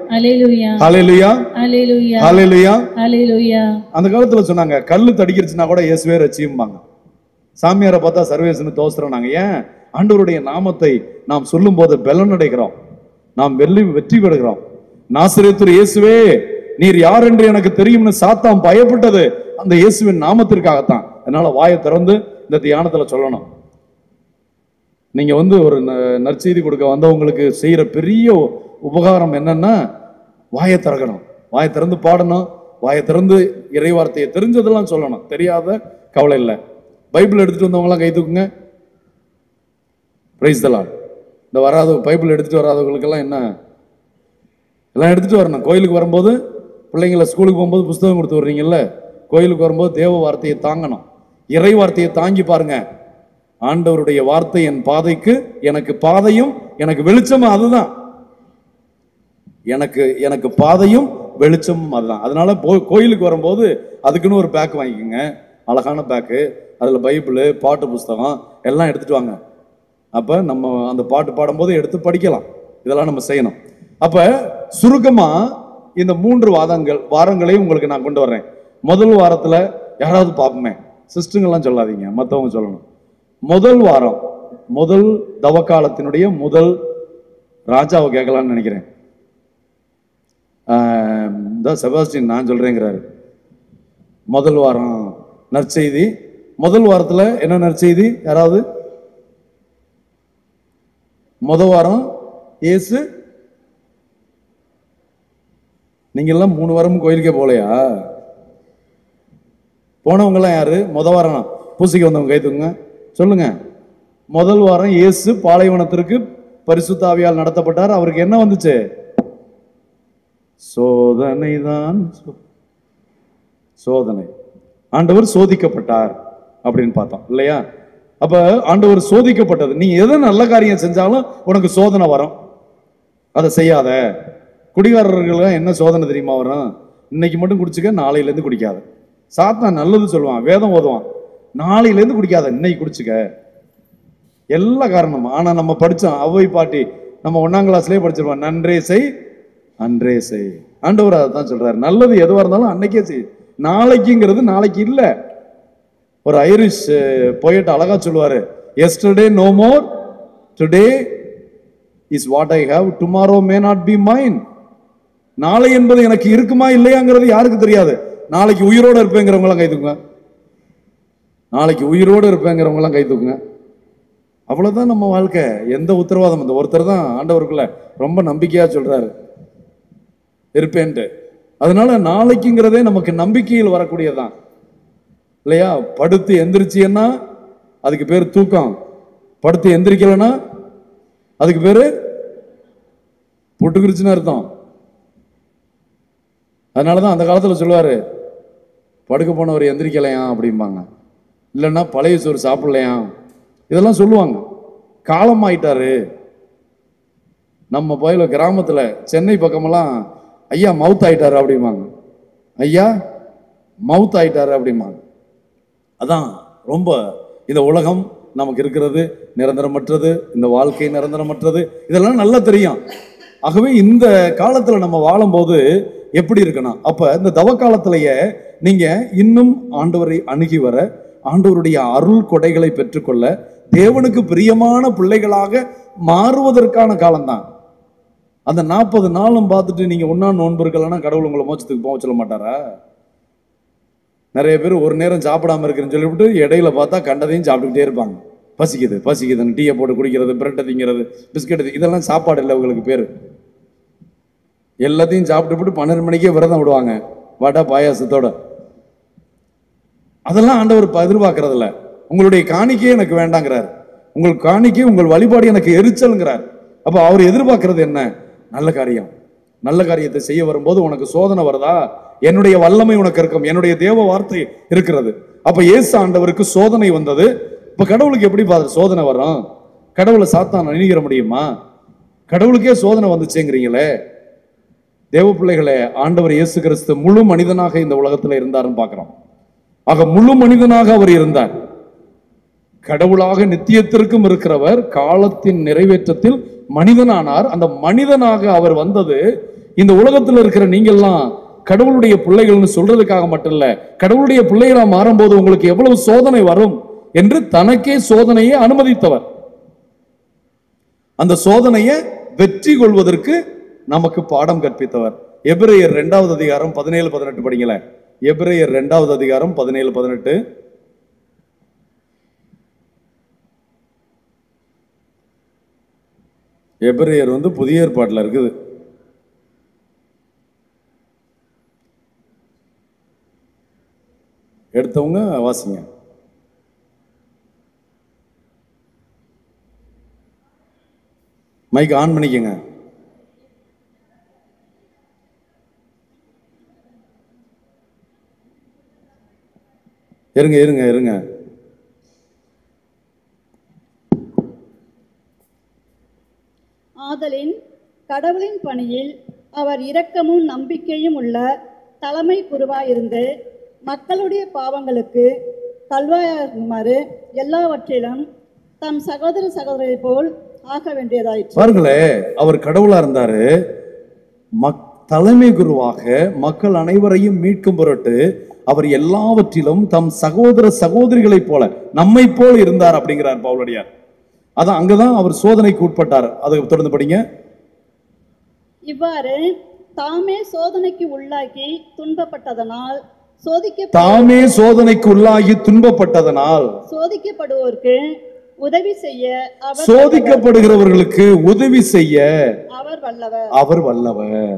Hallelujah. ஹalleluya Hallelujah. ஹalleluya Hallelujah. அந்த காலத்துல சொன்னாங்க கல்லு தடிக்கிறச்சுனா கூட இயேசுவே ரட்சியும்பாங்க சாமியாரை பார்த்தா சர்வேஸ்னு தோசுறோம் நாங்க ஏன் ஆண்டவருடைய நாமத்தை நாம் சொல்லும் போது பலன் அடைகிறோம் நாம் வெள்ளி வெற்றி பெறுகிறோம் நாசிரியத்தூர் இயேசுவே நீர் யார் என்று எனக்கு தெரியும்னு சாத்தான் பயப்பட்டது அந்த இயேசுவின் நாமத்திற்காகத்தான் அதனால வாயை திறந்து இந்த தியானத்துல சொல்லணும் நீங்க வந்து ஒரு ந- நற்செய்தி கொடுக்க வந்தவங்களுக்கு செய்யற பெரிய உ- உபகாரம் என்னன்னா வாயை திறக்கணும் வாயை திறந்து பாடணும் வாயை திறந்து இறை வார்த்தையை தெரிஞ்சதெல்லாம் சொல்லணும் தெரியாத கவலை இல்லை பைபிள் எடுத்துட்டு வந்தவங்களாம் கை தூக்குங்க பிரைஸ் தலால் இந்த வராத பைபிள் எடுத்துட்டு வராதவங்களுக்கெல்லாம் என்ன எல்லாம் எடுத்துட்டு வரணும் கோயிலுக்கு வரும்போது பிள்ளைங்கள ஸ்கூலுக்கு போகும்போது புஸ்தகம் கொடுத்து வர்றீங்கல்ல கோயிலுக்கு வரும்போது தேவ வார்த்தையை தாங்கணும் இறை வார்த்தையை தாங்கி பாருங்க ஆண்டவருடைய வார்த்தை என் பாதைக்கு எனக்கு பாதையும் எனக்கு வெளிச்சமும் அதுதான் எனக்கு எனக்கு பாதையும் வெளிச்சமும் அதுதான் அதனால போ- கோயிலுக்கு வரும்போது அதுக்குன்னு ஒரு பேக் வாங்கிக்கோங்க அழகான பேக்கு அதில் பைபிள் பாட்டு புஸ்தகம் எல்லாம் எடுத்துட்டு வாங்க அப்போ நம்ம அந்த பாட்டு பாடும்போது எடுத்து படிக்கலாம் இதெல்லாம் நம்ம செய்யணும் அப்போ சுருக்கமாக இந்த மூன்று வாதங்கள் வாரங்களையும் உங்களுக்கு நான் கொண்டு வர்றேன் முதல் வாரத்தில் யாராவது பார்ப்போமே சிஸ்டங்கள்லாம் சொல்லாதீங்க மற்றவங்க சொல்லணும் முதல் வாரம் முதல் தவக்காலத்தினுடைய முதல் ராஜாவை கேட்கலாம்னு நினைக்கிறேன் ஆஹ் இந்த செபாஸ்டின் நான் சொல்றேங்கிறாரு முதல் வாரம் நற்செய்தி முதல் வாரத்துல என்ன நற்செய்தி யாராவது முத வாரம் இயேசு நீங்க எல்லாம் மூணு வாரமும் கோயிலுக்கே போகலையா போனவங்க எல்லாம் யாரு முத வாரம் பூசைக்கு வந்தவங்க கை தூக்குங்க சொல்லுங்க முதல் வாரம் இயேசு பாலைவனத்திற்கு பரிசுத்தாவியால் நடத்தப்பட்டார் அவருக்கு என்ன வந்துச்சு சோதனை தான் சோதனை ஆண்டவர் சோதிக்கப்பட்டார் அப்படின்னு பார்த்தோம் இல்லையா அப்ப ஆண்டவர் சோதிக்கப்பட்டது நீ எதை நல்ல காரியம் செஞ்சாலும் உனக்கு சோதனை வரும் அதை செய்யாத குடிகாரர்கள் என்ன சோதனை தெரியுமா வரும் இன்னைக்கு மட்டும் குடிச்சுக்க நாளையில இருந்து குடிக்காத சாத்தான் நல்லது சொல்லுவான் வேதம் ஓதுவான் நாளையில இருந்து குடிக்காத இன்னைக்கு குடிச்சுக்க எல்லா காரணமும் ஆனா நம்ம படிச்சோம் அவ்வை பாட்டி நம்ம ஒன்னாம் கிளாஸ்லயே படிச்சிருவோம் நன்றே செய் அன்றே செய் ஆண்டவர் அதை தான் சொல்றாரு நல்லது எதுவா இருந்தாலும் அன்னைக்கே செய் நாளைக்குங்கிறது நாளைக்கு இல்ல ஒரு ஐரிஷ் போயிட்டு அழகா சொல்லுவாரு yesterday no more today is what I have tomorrow may not be mine நாளை என்பது எனக்கு இருக்குமா இல்லையாங்கிறது யாருக்கு தெரியாது நாளைக்கு உயிரோட இருப்பேங்கிறவங்களாம் கை தூக்குங்க நாளைக்கு உயிரோட இருப்பேங்கிறவங்களாம் கை தூக்குங்க அவ்வளவுதான் நம்ம வாழ்க்கை எந்த உத்தரவாதம் இந்த ஒருத்தர் தான் ஆண்டவருக்குள்ள ரொம்ப நம்பிக்கையா சொல்றாரு இருப்பேன்ட்டு அதனால நாளைக்குங்கிறதே நமக்கு நம்பிக்கையில் வரக்கூடியதுதான் இல்லையா படுத்து எந்திரிச்சியன்னா அதுக்கு பேர் தூக்கம் படுத்து எந்திரிக்கலைன்னா அதுக்கு பேரு புட்டுக்குருச்சுன்னு அர்த்தம் அதனாலதான் அந்த காலத்துல சொல்லுவாரு படுக்க போனவர் எந்திரிக்கலையா அப்படிம்பாங்க இல்லைன்னா பழைய சோறு சாப்பிடலையா இதெல்லாம் சொல்லுவாங்க காலம் ஆயிட்டாரு நம்ம போயில கிராமத்துல சென்னை பக்கமெல்லாம் ஐயா மவுத் ஆயிட்டாரு அப்படிம்பாங்க ஐயா மவுத் ஆயிட்டாரு அப்படிம்பாங்க அதான் ரொம்ப இந்த உலகம் நமக்கு இருக்கிறது நிரந்தரமற்றது இந்த வாழ்க்கை நிரந்தரமற்றது இதெல்லாம் நல்லா தெரியும் ஆகவே இந்த காலத்துல நம்ம வாழும்போது எப்படி இருக்கணும் அப்ப இந்த தவ காலத்திலேயே நீங்க இன்னும் ஆண்டவரை அணுகி வர ஆண்டவருடைய அருள் கொடைகளை பெற்றுக்கொள்ள தேவனுக்கு பிரியமான பிள்ளைகளாக மாறுவதற்கான காலம்தான் அந்த நாற்பது நாளும் பார்த்துட்டு நீங்க ஒன்னா நோன்பு இருக்கலன்னா கடவுள் உங்களை மோட்சத்துக்கு போக சொல்ல மாட்டாரா நிறைய பேர் ஒரு நேரம் சாப்பிடாம இருக்குன்னு சொல்லிவிட்டு இடையில பார்த்தா கண்டதையும் சாப்பிட்டுக்கிட்டே இருப்பாங்க பசிக்குது பசிக்குதுன்னு டீயை போட்டு குடிக்கிறது பிரெட்டை திங்கிறது பிஸ்கெட் இதெல்லாம் சாப்பாடு இல்லை உங்களுக்கு பேர் எல்லாத்தையும் சாப்பிட்டு பன்னெண்டு மணிக்கே விரதம் விடுவாங்க வடை பாயாசத்தோட அதெல்லாம் ஆண்டவர் ப- எதிர்பார்க்கறது இல்ல உங்களுடைய காணிக்கையே எனக்கு வேண்டாங்கிறார் உங்கள் காணிக்கை உங்கள் வழிபாடு எனக்கு எரிச்சல்ங்கிறார் அப்ப அவர் எதிர்பார்க்கறது என்ன நல்ல காரியம் நல்ல காரியத்தை செய்ய வரும்போது உனக்கு சோதனை வருதா என்னுடைய வல்லமை உனக்கு இருக்கும் என்னுடைய தேவ வார்த்தை இருக்கிறது அப்ப இயேசு ஆண்டவருக்கு சோதனை வந்தது இப்ப கடவுளுக்கு எப்படி பாரு சோதனை வரும் கடவுளை சாத்தான் அணுகிற முடியுமா கடவுளுக்கே சோதனை வந்துச்சுங்கிறீங்களே தேவ பிள்ளைகளே ஆண்டவர் இயேசு கிறிஸ்து முழு மனிதனாக இந்த உலகத்துல இருந்தாருன்னு பார்க்கிறோம் ஆக முழு மனிதனாக அவர் இருந்தார் கடவுளாக நித்தியத்திற்கும் இருக்கிறவர் காலத்தின் நிறைவேற்றத்தில் மனிதனானார் அந்த மனிதனாக அவர் வந்தது இந்த உலகத்துல இருக்கிற நீங்கெல்லாம் கடவுளுடைய பிள்ளைகள்னு சொல்றதுக்காக மட்டும் இல்ல கடவுளுடைய பிள்ளைகளா மாறும்போது உங்களுக்கு எவ்வளவு சோதனை வரும் என்று தனக்கே சோதனையை அனுமதித்தவர் அந்த சோதனையை வெற்றி கொள்வதற்கு நமக்கு பாடம் கற்பித்தவர் எபிரேயர் இரண்டாவது அதிகாரம் பதினேழு பதினெட்டு படிங்களேன் எபிரேயர் இரண்டாவது அதிகாரம் பதினேழு பதினெட்டு எபிரேயர் வந்து புதிய ஏற்பாட்டில் இருக்குது எடுத்தவங்க வாசிங்க மைக் ஆன் பண்ணிக்கங்க இருங்க இருங்க இருங்க ஆதலின் கடவுளின் பணியில் அவர் இரக்கமும் நம்பிக்கையும் உள்ள தலைமை குருவாயிருந்து மக்களுடைய பாவங்களுக்கு கல்வாயாகுமாறு எல்லாவற்றிலும் தம் சகோதர சகோதரி போல் ஆக வேண்டியதாயிற்று பாருங்களே அவர் கடவுளா இருந்தாரு மக் தலைமை குருவாக மக்கள் அனைவரையும் மீட்கும் பொருட்டு அவர் எல்லாவற்றிலும் தம் சகோதர சகோதரிகளைப் போல நம்மை போல் இருந்தார் அப்படிங்கிறார் பவுலடியார் அதான் அங்கதான் அவர் சோதனைக்கு உட்பட்டார் அதை தொடர்ந்து படிங்க இவ்வாறு தாமே சோதனைக்கு உள்ளாக்கி துன்பப்பட்டதனால் சோதிக்க தாமே சோதனைக்கு உள்ளாகி துன்பப்பட்டதனால் சோதிக்கப்படுவோருக்கு உதவி செய்ய அவர் சோதிக்கப்படுகிறவர்களுக்கு உதவி செய்ய அவர் வல்லவர் அவர் வல்லவர்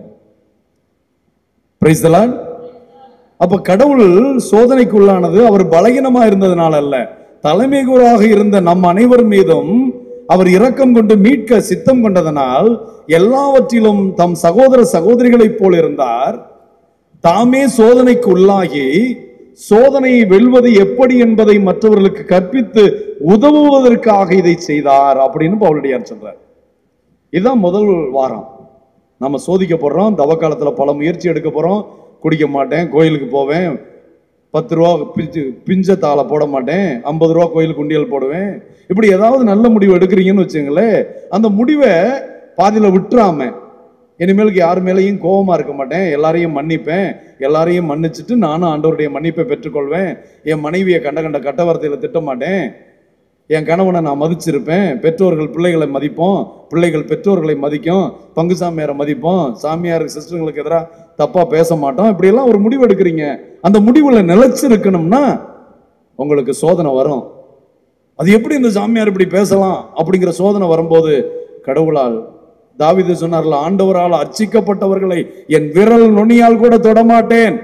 Praise the Lord. அப்ப கடவுள் சோதனைக்குள்ளானது அவர் பலகீனமா இருந்ததுனால அல்ல தலைமை குருவாக இருந்த நம் அனைவர் மீதும் அவர் இரக்கம் கொண்டு மீட்க சித்தம் கொண்டதனால் எல்லாவற்றிலும் தம் சகோதர சகோதரிகளைப் போல் இருந்தார் தாமே சோதனைக்கு உள்ளாகி சோதனையை வெல்வது எப்படி என்பதை மற்றவர்களுக்கு கற்பித்து உதவுவதற்காக இதை செய்தார் அப்படின்னு பவுலடியார் சொல்றார் இதுதான் முதல் வாரம் நம்ம சோதிக்கப்படுறோம் தவக்காலத்தில் பல முயற்சி எடுக்க போகிறோம் குடிக்க மாட்டேன் கோயிலுக்கு போவேன் பத்து ரூபா பிஞ்சு பிஞ்ச தாளை போட மாட்டேன் ஐம்பது ரூபா கோயிலுக்கு உண்டியல் போடுவேன் இப்படி ஏதாவது நல்ல முடிவு எடுக்கிறீங்கன்னு வச்சுங்களேன் அந்த முடிவை பாதியில் விட்டுறாம இனிமேலுக்கு யார் மேலேயும் கோபமா இருக்க மாட்டேன் எல்லாரையும் மன்னிப்பேன் எல்லாரையும் மன்னிச்சுட்டு நானும் ஆண்டவருடைய மன்னிப்பை பெற்றுக்கொள்வேன் என் மனைவியை கண்ட கண்ட கட்ட வார்த்தையில திட்ட மாட்டேன் என் கணவனை நான் மதிச்சிருப்பேன் பெற்றோர்கள் பிள்ளைகளை மதிப்போம் பிள்ளைகள் பெற்றோர்களை மதிக்கும் பங்கு சாமியாரை மதிப்போம் சாமியார் சிஸ்டர்களுக்கு எதிராக தப்பா பேச மாட்டோம் இப்படியெல்லாம் ஒரு முடிவு எடுக்கிறீங்க அந்த முடிவுல நிலைச்சிருக்கணும்னா உங்களுக்கு சோதனை வரும் அது எப்படி இந்த சாமியார் இப்படி பேசலாம் அப்படிங்கிற சோதனை வரும்போது கடவுளால் தாவீது சொன்னார்ல ஆண்டவரால் அர்ச்சிக்கப்பட்டவர்களை என் விரல் நுனியால் கூட தொடமாட்டேன்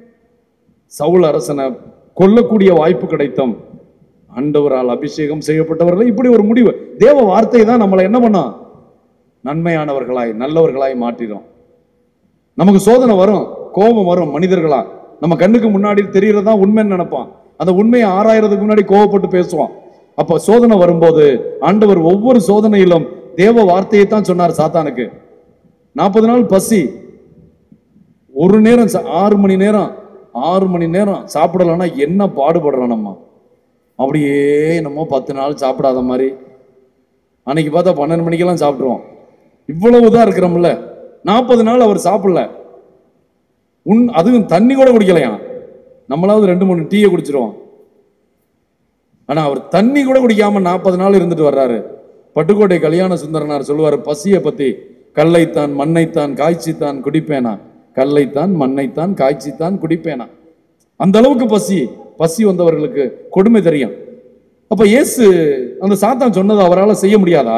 சவுல் அரசனை கொல்லக்கூடிய வாய்ப்பு கிடைத்தும் ஆண்டவரால் அபிஷேகம் செய்யப்பட்டவர்களை இப்படி ஒரு முடிவு தேவ வார்த்தை தான் நம்மளை என்ன பண்ணும் நன்மையானவர்களாய் நல்லவர்களாய் மாற்றிடும் நமக்கு சோதனை வரும் கோபம் வரும் மனிதர்களா நம்ம கண்ணுக்கு முன்னாடி தெரியறதா உண்மைன்னு நினைப்பான் அந்த உண்மையை ஆராயறதுக்கு முன்னாடி கோவப்பட்டு பேசுவான் அப்ப சோதனை வரும்போது ஆண்டவர் ஒவ்வொரு சோதனையிலும் தேவ வார்த்தையை தான் சொன்னார் சாத்தானுக்கு நாற்பது நாள் பசி ஒரு நேரம் சா- ஆறு மணி நேரம் ஆறு மணி நேரம் சாப்பிடலன்னா என்ன பாடுபடுறோம் நம்ம அப்படியே நம்ம பத்து நாள் சாப்பிடாத மாதிரி அன்னைக்கு பார்த்தா பன்னெண்டு மணிக்கெல்லாம் சாப்பிட்ருவோம் இவ்வளவுதான் இருக்கிறோம்ல நாற்பது நாள் அவர் சாப்பிடல உன் அதுவும் தண்ணி கூட குடிக்கலையாம் நம்மளாவது ரெண்டு மூணு டீயை குடிச்சிருவோம் ஆனா அவர் தண்ணி கூட குடிக்காம நாற்பது நாள் இருந்துட்டு வர்றாரு பட்டுக்கோட்டை கல்யாண சுந்தரனார் சொல்லுவார் பசியை பத்தி கல்லைத்தான் மண்ணைத்தான் காய்ச்சித்தான் குடிப்பேனா கல்லைத்தான் மண்ணைத்தான் காய்ச்சித்தான் குடிப்பேனா அந்த அளவுக்கு பசி பசி வந்தவர்களுக்கு கொடுமை தெரியும் அப்ப இயேசு அந்த சாத்தான் சொன்னதை அவரால் செய்ய முடியாதா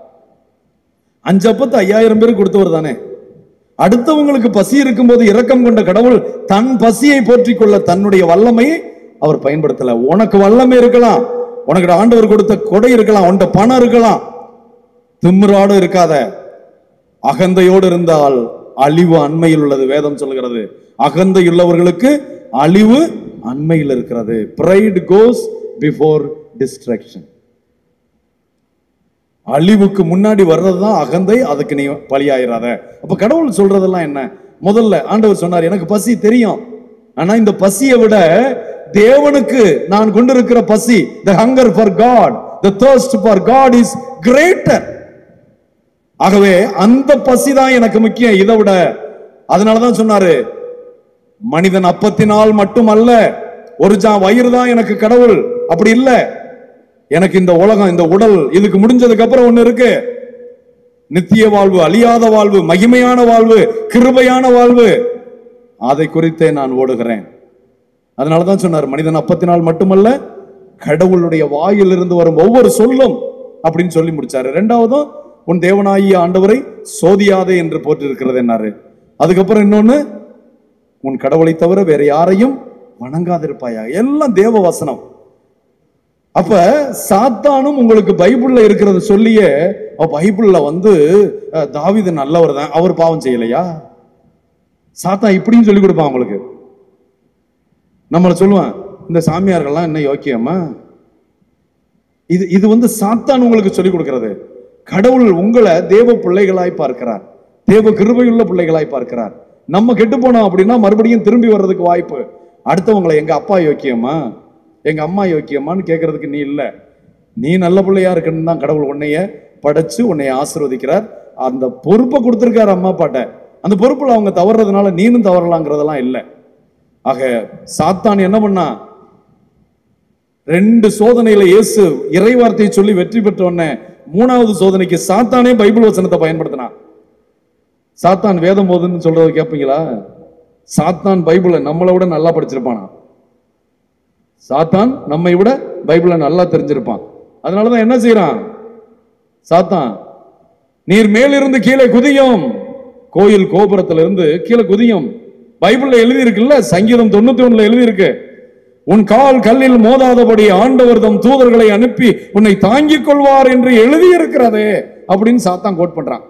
அஞ்சு அப்பத்து ஐயாயிரம் பேர் கொடுத்தவர் தானே அடுத்தவங்களுக்கு பசி இருக்கும்போது இரக்கம் கொண்ட கடவுள் தன் பசியை போற்றிக் கொள்ள தன்னுடைய வல்லமையை அவர் பயன்படுத்தல உனக்கு வல்லமை இருக்கலாம் உனக்கு ஆண்டவர் கொடுத்த கொடை இருக்கலாம் உன்கிட்ட பணம் இருக்கலாம் திமிரோடு இருக்காத அகந்தையோடு இருந்தால் அழிவு அண்மையில் உள்ளது வேதம் சொல்கிறது அகந்தை உள்ளவர்களுக்கு அழிவு அண்மையில் இருக்கிறது pride கோஸ் பிஃபோர் டிஸ்ட்ரக்ஷன் அழிவுக்கு முன்னாடி வர்றதுதான் அகந்தை அதுக்கு நீ பலியாயிராத அப்ப கடவுள் சொல்றதெல்லாம் என்ன முதல்ல ஆண்டவர் சொன்னார் எனக்கு பசி தெரியும் ஆனா இந்த பசியை விட தேவனுக்கு நான் கொண்டிருக்கிற பசி the hunger for God the thirst for God is greater ஆகவே அந்த பசி தான் எனக்கு முக்கியம் இதை விட அதனாலதான் சொன்னாரு மனிதன் அப்பத்தினால் மட்டுமல்ல ஒரு ஜா வயிறு தான் எனக்கு கடவுள் அப்படி இல்ல எனக்கு இந்த உலகம் இந்த உடல் இதுக்கு முடிஞ்சதுக்கு அப்புறம் ஒண்ணு இருக்கு நித்திய வாழ்வு அழியாத வாழ்வு மகிமையான வாழ்வு கிருபையான வாழ்வு அதை குறித்தே நான் ஓடுகிறேன் அதனாலதான் சொன்னார் மனிதன் அப்பத்தினால் மட்டுமல்ல கடவுளுடைய வாயிலிருந்து வரும் ஒவ்வொரு சொல்லும் அப்படின்னு சொல்லி முடிச்சாரு ரெண்டாவதும் உன் தேவனாகிய ஆண்டவரை சோதியாதே என்று போட்டிருக்கிறது என்னாரு அதுக்கப்புறம் இன்னொன்னு உன் கடவுளை தவிர வேற யாரையும் வணங்காதிருப்பாயா எல்லாம் தேவ வசனம் அப்ப சாத்தானும் உங்களுக்கு பைபிள்ல இருக்கிறத சொல்லியே அப்ப பைபிள்ல வந்து அஹ், தாவீது நல்லவர் தான் அவர் பாவம் செய்யலையா சாத்தான் இப்படின்னு சொல்லி கொடுப்பான் உங்களுக்கு நம்மள சொல்லுவான் இந்த சாமியார்கள்லாம் என்ன யோக்கியமா இது இது வந்து சாத்தான் உங்களுக்கு சொல்லி கொடுக்கிறது கடவுள் உங்களை தேவ பிள்ளைகளாய் பார்க்கிறார் தேவ கிருபையுள்ள பிள்ளைகளாய் பார்க்கிறார் நம்ம கெட்டு போனோம் அப்படின்னா மறுபடியும் திரும்பி வர்றதுக்கு வாய்ப்பு அடுத்தவங்களை எங்க அப்பா யோக்கியமா எங்க அம்மா யோக்கியமான்னு கேட்கறதுக்கு நீ இல்ல நீ நல்ல பிள்ளையா இருக்குன்னு தான் கடவுள் உன்னைய படைச்சு உன்னைய ஆசீர்வதிக்கிறார் அந்த பொறுப்பை கொடுத்திருக்காரு அம்மா அப்பாட்ட அந்த பொறுப்புல அவங்க தவறுறதுனால நீனும் தவறலாங்கிறதெல்லாம் இல்லை ஆக சாத்தான் என்ன பண்ணா ரெண்டு சோதனையில இயேசு இறைவார்த்தையை சொல்லி வெற்றி பெற்ற உடனே மூணாவது சோதனைக்கு சாத்தானே பைபிள் வசனத்தை பயன்படுத்தினான் சாத்தான் வேதம் போதுன்னு சொல்றத கேட்பீங்களா சாத்தான் பைபிளை நம்மளை விட நல்லா படிச்சிருப்பானா சாத்தான் நம்மை விட பைபிளை நல்லா தெரிஞ்சிருப்பான் அதனாலதான் என்ன செய்யறான் சாத்தான் நீர் மேலிருந்து கீழே குதியும் கோயில் கோபுரத்துல இருந்து கீழே குதியும் பைபிள்ல எழுதி இருக்குல்ல சங்கீதம் தொண்ணூத்தி ஒண்ணுல எழுதி இருக்கு உன் கால் கல்லில் மோதாதபடி ஆண்டவர் தம் தூதர்களை அனுப்பி உன்னை தாங்கிக் கொள்வார் என்று எழுதி இருக்கிறதே அப்படின்னு சாத்தான் கோட் பண்றான்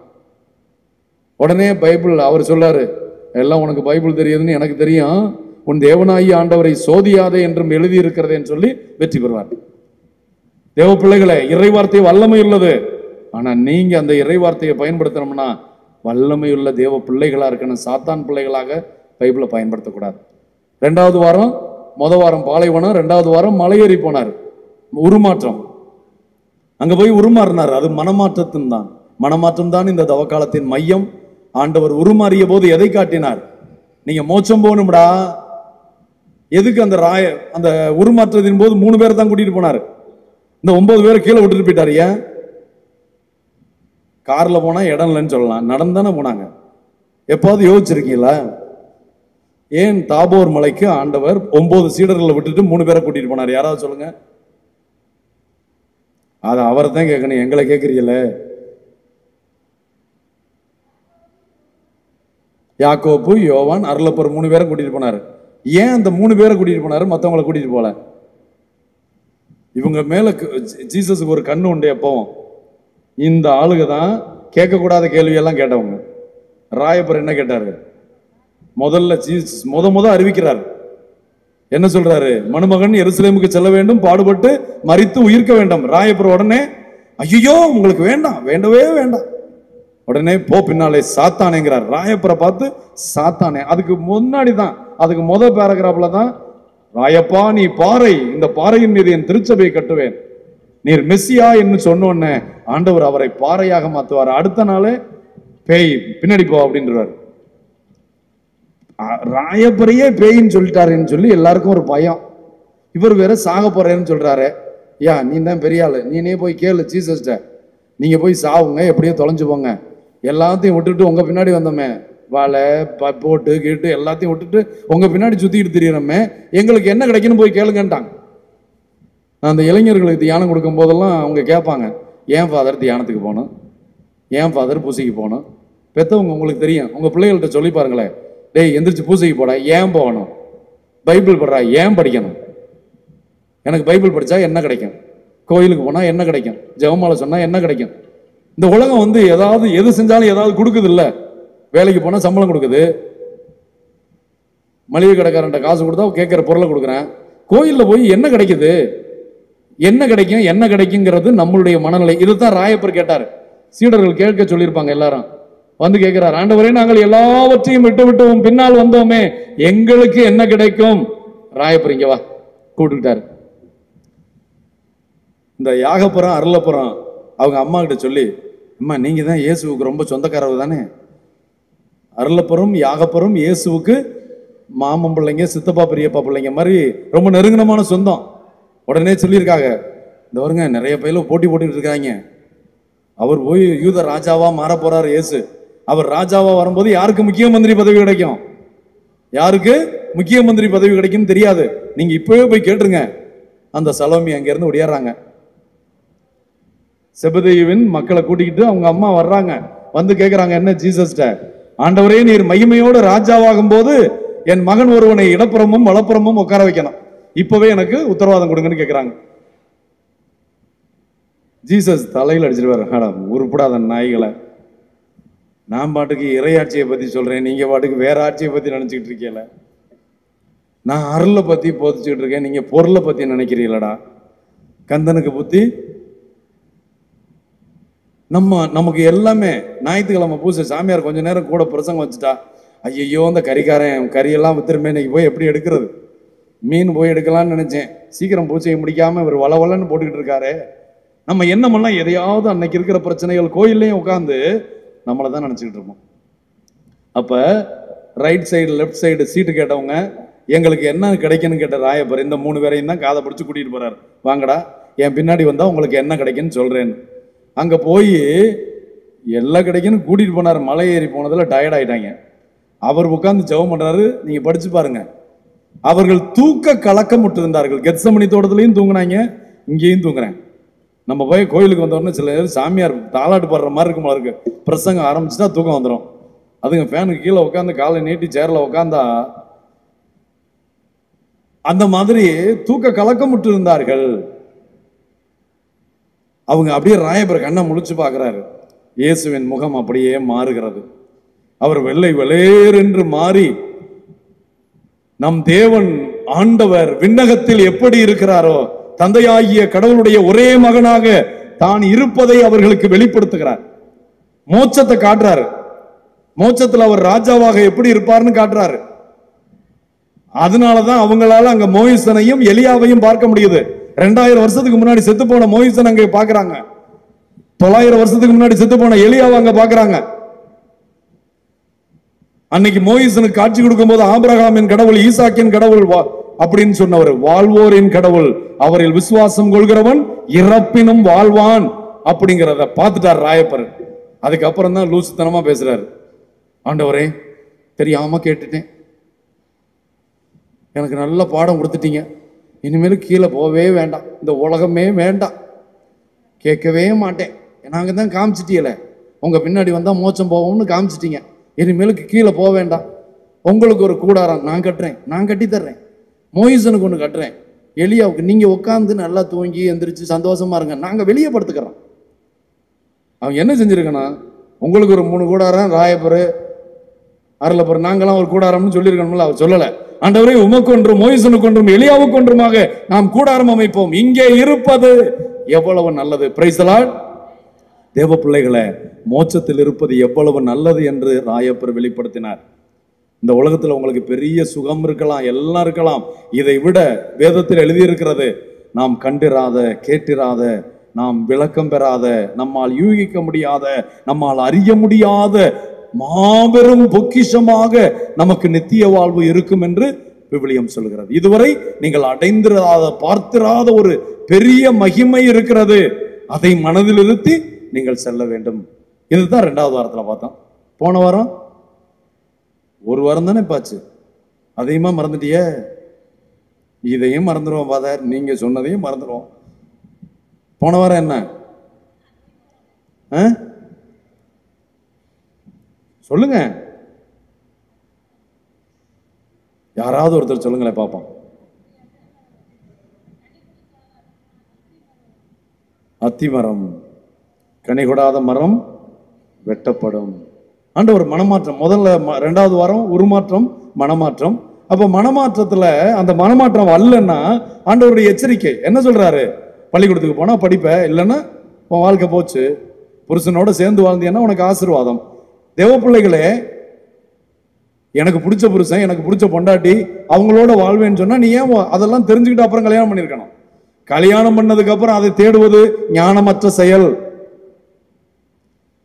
உடனே பைபிள் அவர் சொல்லாரு எல்லாம் உனக்கு பைபிள் தெரியுதுன்னு எனக்கு தெரியும் உன் தேவனாயி ஆண்டவரை சோதியாதே என்றும் எழுதி இருக்கிறதேன்னு சொல்லி வெற்றி பெறுவார் தேவ பிள்ளைகளே இறைவார்த்தை வல்லமை உள்ளது ஆனா நீங்க அந்த இறைவார்த்தையை பயன்படுத்தணும்னா வல்லமையுள்ள தேவ பிள்ளைகளா இருக்கணும் சாத்தான் பிள்ளைகளாக பைபிளை பயன்படுத்தக்கூடாது ரெண்டாவது வாரம் முத வாரம் பாலைவனம் ரெண்டாவது வாரம் மலையேறி போனார் உருமாற்றம் அங்க போய் உருமாறினார் அது மனமாற்றத்தின் தான் மனமாற்றம் தான் இந்த தவக்காலத்தின் மையம் ஆண்டவர் உருமாறிய போது எதை காட்டினார் நீங்க மோட்சம் போகணும்டா எதுக்கு அந்த ராய அந்த உருமாற்றத்தின் போது மூணு பேரை தான் கூட்டிட்டு போனார் இந்த ஒன்பது பேரை கீழே விட்டுட்டு போயிட்டாரு ஏன் கார்ல போனா இடம் இல்லைன்னு சொல்லலாம் நடந்தானே போனாங்க எப்பாவது யோசிச்சிருக்கீங்களா ஏன் தாபோர் மலைக்கு ஆண்டவர் ஒன்பது சீடர்களை விட்டுட்டு மூணு பேரை கூட்டிட்டு போனார் யாராவது சொல்லுங்க அதை அவரை தான் கேட்கணும் எங்களை கேட்குறீங்கள யாக்கோப்பு யோவான் அருளப்பர் மூணு பேரை கூட்டிட்டு போனார் ஏன் அந்த மூணு பேரை கூட்டிட்டு போனாரு மற்றவங்களை கூட்டிட்டு போல இவங்க மேல க- ஜீ- ஜீசஸுக்கு ஒரு கண்ணு உண்டு எப்பவும் இந்த ஆளுக தான் கேட்கக்கூடாத கேள்வியெல்லாம் கேட்டவங்க ராயப்பர் என்ன கேட்டாரு முதல்ல ஜீசஸ் முத முத அறிவிக்கிறார் என்ன சொல்றாரு மணுமகன் எருசலேமுக்கு செல்ல வேண்டும் பாடுபட்டு மரித்து உயிர்க்க வேண்டும் ராயப்பர் உடனே ஐயோ உங்களுக்கு வேண்டாம் வேண்டவே வேண்டாம் உடனே போ பின்னாலே சாத்தானேங்கிறார் ராயப்பரை பார்த்து சாத்தானே அதுக்கு முன்னாடி தான் அதுக்கு முத பேராகிராஃப்ல தான் ராயப்பா நீ பாறை இந்த பாறையின் மீது என் திருச்சபையை கட்டுவேன் நீர் மெஸ்ஸியா என்று சொன்ன உடனே ஆண்டவர் அவரை பாறையாக மாத்துவார் அடுத்த நாளே பேய் பின்னாடி போ அப்படின்றார் ராயப்பரையே பேயின்னு சொல்லிட்டாருன்னு சொல்லி எல்லாருக்கும் ஒரு பயம் இவர் வேற சாக போறேன்னு சொல்றாரு யா நீ தான் பெரிய ஆளு நீனே போய் கேளு ஜீசஸ்ட நீங்க போய் சாவுங்க எப்படியோ தொலைஞ்சு போங்க எல்லாத்தையும் விட்டுட்டு உங்க பின்னாடி வந்தோமே வாழை ப- போட்டு கீட்டு எல்லாத்தையும் விட்டுட்டு உங்க பின்னாடி சுத்திட்டு திரியறோமே எங்களுக்கு என்ன கிடைக்குன்னு போய் கேளுங்கன்ட்டாங்க நான் அந்த இளைஞர்களுக்கு தியானம் கொடுக்கும் போதெல்லாம் அவங்க கேட்பாங்க ஏன் ஃபாதர் தியானத்துக்கு போகணும் ஏன் ஃபாதர் பூசைக்கு போகணும் பெத்தவங்க உங்களுக்கு தெரியும் உங்க பிள்ளைகள்கிட்ட சொல்லி பாருங்களேன் டேய் எந்திரிச்சு பூசைக்கு போடா ஏன் போகணும் பைபிள் படுறா ஏன் படிக்கணும் எனக்கு பைபிள் படிச்சா என்ன கிடைக்கும் கோயிலுக்கு போனா என்ன கிடைக்கும் ஜெபமாலை சொன்னா என்ன கிடைக்கும் இந்த உலகம் வந்து ஏதாவது எது செஞ்சாலும் ஏதாவது கொடுக்குது இல்ல வேலைக்கு போனா சம்பளம் கொடுக்குது மளிகை கடைக்காரன்ட்ட காசு கொடுத்தா கேட்குற பொருளை கொடுக்குறேன் கோயில்ல போய் என்ன கிடைக்குது என்ன கிடைக்கும் என்ன கிடைக்குங்கிறது நம்மளுடைய மனநிலை இதுதான் ராயப்பர் கேட்டார் சீடர்கள் கேட்க சொல்லியிருப்பாங்க எல்லாரும் வந்து கேட்கிறார் ஆண்டவரே நாங்கள் எல்லாவற்றையும் விட்டு விட்டு உம் பின்னால் வந்தோமே எங்களுக்கு என்ன கிடைக்கும் ராயப்பர் இங்க வா கூப்பிட்டுக்கிட்டாரு இந்த யாகப்புறம் அருளப்புறம் அவங்க அம்மா கிட்ட சொல்லி அம்மா நீங்க தான் இயேசுவுக்கு ரொம்ப சொந்தக்காரர் தானே அருளப்பரும் யாகப்பரும் இயேசுவுக்கு மாமன் பிள்ளைங்க சித்தப்பா பெரியப்பா பிள்ளைங்க மாதிரி ரொம்ப நெருங்கினமான சொந்தம் உடனே சொல்லியிருக்காங்க இந்த வருங்க நிறைய பேர்ல போட்டி போட்டுட்டு இருக்காங்க அவர் போய் யூத ராஜாவா மாற போறாரு இயேசு அவர் ராஜாவா வரும்போது யாருக்கு முக்கிய மந்திரி பதவி கிடைக்கும் யாருக்கு முக்கிய மந்திரி பதவி கிடைக்கும் தெரியாது நீங்க இப்பவே போய் கேட்டுருங்க அந்த சலோமி அங்க இருந்து ஒடியாடுறாங்க செபதேயுவின் மக்களை கூட்டிக்கிட்டு அவங்க அம்மா வர்றாங்க வந்து கேக்குறாங்க என்ன ஜீசஸ்ட ஆண்டவரே நீர் மகிமையோடு ராஜாவாகும் போது என் மகன் ஒருவனை இடப்புறமும் வலப்புறமும் உட்கார வைக்கணும் இப்பவே எனக்கு உத்தரவாதம் கொடுங்கன்னு கேக்குறாங்க ஜீசஸ் தலையில் அடிச்சிருவாரு ஆடா உருப்படாத நாய்களை நான் பாட்டுக்கு இறையாட்சியை பத்தி சொல்றேன் நீங்க பாட்டுக்கு வேற ஆட்சியை பத்தி நினைச்சுக்கிட்டு இருக்கீங்கள நான் அருளை பத்தி போதிச்சுக்கிட்டு இருக்கேன் நீங்க பொருளை பத்தி நினைக்கிறீங்களடா கந்தனுக்கு புத்தி நம்ம நமக்கு எல்லாமே ஞாயிற்றுக்கிழமை பூசை சாமியார் கொஞ்ச நேரம் கூட பிரசங்கம் வச்சுட்டா ஐயையோ அந்த கறிக்காரன் கறியெல்லாம் வித்துருமே இன்னைக்கு போய் எப்படி எடுக்கிறது மீன் போய் எடுக்கலாம்னு நினைச்சேன் சீக்கிரம் பூஜையை முடிக்காம இவர் வள வளன்னு போட்டுக்கிட்டு இருக்காரு நம்ம எண்ணமெல்லாம் எதையாவது அன்னைக்கு இருக்கிற பிரச்சனைகள் கோயில்லையும் உட்காந்து நம்மளை தான் நினச்சிக்கிட்டு இருப்போம் அப்போ right side left side seat கேட்டவங்க எங்களுக்கு என்ன கிடைக்குன்னு கேட்ட ராயப்பர் இந்த மூணு பேரையும் தான் காதை பிடிச்சி கூட்டிகிட்டு போறாரு வாங்கடா என் பின்னாடி வந்தா உங்களுக்கு என்ன கிடைக்குன்னு சொல்றேன்னு அங்கே போய் எல்லாம் கிடைக்குன்னு கூட்டிகிட்டு போனார் மலை ஏறி போனதில் டயர்ட் ஆயிட்டாங்க அவர் உட்காந்து ஜெபம் பண்றாரு நீங்க படிச்சு பாருங்க அவர்கள் தூக்க கலக்கமுட்டு இருந்தார்கள் கெத்சமணி தோட்டத்திலையும் தூங்குனாங்க இங்கேயும் தூங்குறேன் நம்ம போய் கோயிலுக்கு வந்தோடனே சில நேரம் சாமியார் தாளாட்டு பாடுற மாதிரி இருக்கும் போல இருக்கு பிரசங்கம் ஆரம்பிச்சுட்டா தூக்கம் வந்துடும் அதுங்க ஃபேனுக்கு கீழே உட்காந்து காலை நீட்டி சேர்ல உட்காந்தா அந்த மாதிரி தூக்க கலக்கமுட்டு இருந்தார்கள் அவங்க அப்படியே ராயபர் கண்ணை முழிச்சு பார்க்கறாரு இயேசுவின் முகம் அப்படியே மாறுகிறது அவர் வெள்ளை வெளேரென்று மாறி நம் தேவன் ஆண்டவர் விண்ணகத்தில் எப்படி இருக்கிறாரோ தந்தையாகிய கடவுளுடைய ஒரே மகனாக தான் இருப்பதை அவர்களுக்கு வெளிப்படுத்துகிறார் மோட்சத்தை காட்டுறாரு மோட்சத்துல அவர் ராஜாவாக எப்படி இருப்பார்னு காட்டுறாரு அதனாலதான் அவங்களால அங்க மோயிசனையும் எலியாவையும் பார்க்க முடியுது ரெண்டாயிரம் வருஷத்துக்கு முன்னாடி செத்து போன மோயிசன் அங்க பாக்குறாங்க தொள்ளாயிரம் வருஷத்துக்கு முன்னாடி செத்து போன எலியாவை அங்க பாக்குறாங்க அன்னைக்கு மோயிசனுக்கு காட்சி கொடுக்கும்போது ஆபிரகாமின் கடவுள் ஈசாக்கின் கடவுள் வா- அப்படின்னு சொன்னவர் வாழ்வோரின் கடவுள் அவரில் விசுவாசம் கொள்கிறவன் இறப்பினும் வாழ்வான் அப்படிங்கிறத பார்த்துட்டார் ராயப்பர் அதுக்கப்புறம் தான் லூசுத்தனமா பேசுறாரு ஆண்டவரே தெரியாம கேட்டுட்டேன் எனக்கு நல்ல பாடம் கொடுத்துட்டீங்க இனிமேல் கீழே போகவே வேண்டாம் இந்த உலகமே வேண்டாம் கேட்கவே மாட்டேன் நாங்கள் தான் காமிச்சிட்டீங்கள உங்க பின்னாடி வந்தா மோச்சம் போவோம்னு காமிச்சிட்டீங்க இனிமேலுக்கு கீழே போக வேண்டாம் உங்களுக்கு ஒரு கூடாரம் நான் கட்டுறேன் நான் கட்டி தர்றேன் மோயிசனுக்கு ஒன்று கட்டுறேன் எலியாவுக்கு நீங்க உட்காந்து நல்லா தூங்கி எந்திரிச்சு சந்தோஷமா இருங்க நாங்க வெளியே படுத்துக்கிறோம் அவன் என்ன செஞ்சிருக்கணும் உங்களுக்கு ஒரு மூணு கூடாரம் ராயப்பர் அருளப்பர் நாங்களாம் ஒரு கூடாரம்னு சொல்லியிருக்கணும்ல அவர் சொல்லல ஆண்டவரே உமக்கொன்றும் மோயிசனுக்கொன்றும் எலியாவுக்கொன்றுமாக நாம் கூடாரம் அமைப்போம் இங்கே இருப்பது எவ்வளவு நல்லது பிரைசலால் தேவ பிள்ளைகளை மோட்சத்தில் இருப்பது எவ்வளவு நல்லது என்று ராயப்பர் வெளிப்படுத்தினார் இந்த உலகத்துல உங்களுக்கு பெரிய சுகம் இருக்கலாம் எல்லாம் இருக்கலாம் இதை விட வேதத்தில் எழுதியிருக்கிறது நாம் கண்டிராத கேட்டிராத நாம் விளக்கம் பெறாத நம்மால் யூகிக்க முடியாத நம்மால் அறிய முடியாத மாபெரும் பொக்கிஷமாக நமக்கு நித்திய வாழ்வு இருக்கும் என்று விவிலியம் சொல்கிறது இதுவரை நீங்கள் அடைந்திராத பார்த்திராத ஒரு பெரிய மகிமை இருக்கிறது அதை மனதில் இருத்தி நீங்கள் செல்ல வேண்டும் இதுதான் ரெண்டாவது வாரத்துல பார்த்தோம் போன வாரம் ஒரு வாரம் தானே பாச்சு அதையுமா மறந்துட்டியே இதையும் மறந்துடுவோம் ஃபாதர் நீங்க சொன்னதையும் மறந்துடுவோம் போன வாரம் என்ன ஆ? சொல்லுங்க யாராவது ஒருத்தர் சொல்லுங்களேன் பார்ப்போம் அத்திமரம் கனி கொடாத மரம் வெட்டப்படும் ஆண்டவர் மனமாற்றம் முதல்ல ம- ரெண்டாவது வாரம் உருமாற்றம் மனமாற்றம் அப்ப மனமாற்றத்துல அந்த மனமாற்றம் வரலன்னா ஆண்டவருடைய எச்சரிக்கை என்ன சொல்றாரு பள்ளிக்கூடத்துக்கு போனா படிப்ப இல்லைன்னா உன் வாழ்க்கை போச்சு புருஷனோட சேர்ந்து வாழ்ந்தீங்கன்னா உனக்கு ஆசீர்வாதம் தேவ பிள்ளைகளே எனக்கு பிடிச்ச புருஷன் எனக்கு பிடிச்ச பொண்டாட்டி அவங்களோட வாழ்வேன்னு சொன்னா நீ ஏன் வா- அதெல்லாம் தெரிஞ்சுக்கிட்டு அப்புறம் கல்யாணம் பண்ணிருக்கணும் கல்யாணம் பண்ணதுக்கு அப்புறம் அதை தேடுவது ஞானமற்ற செயல்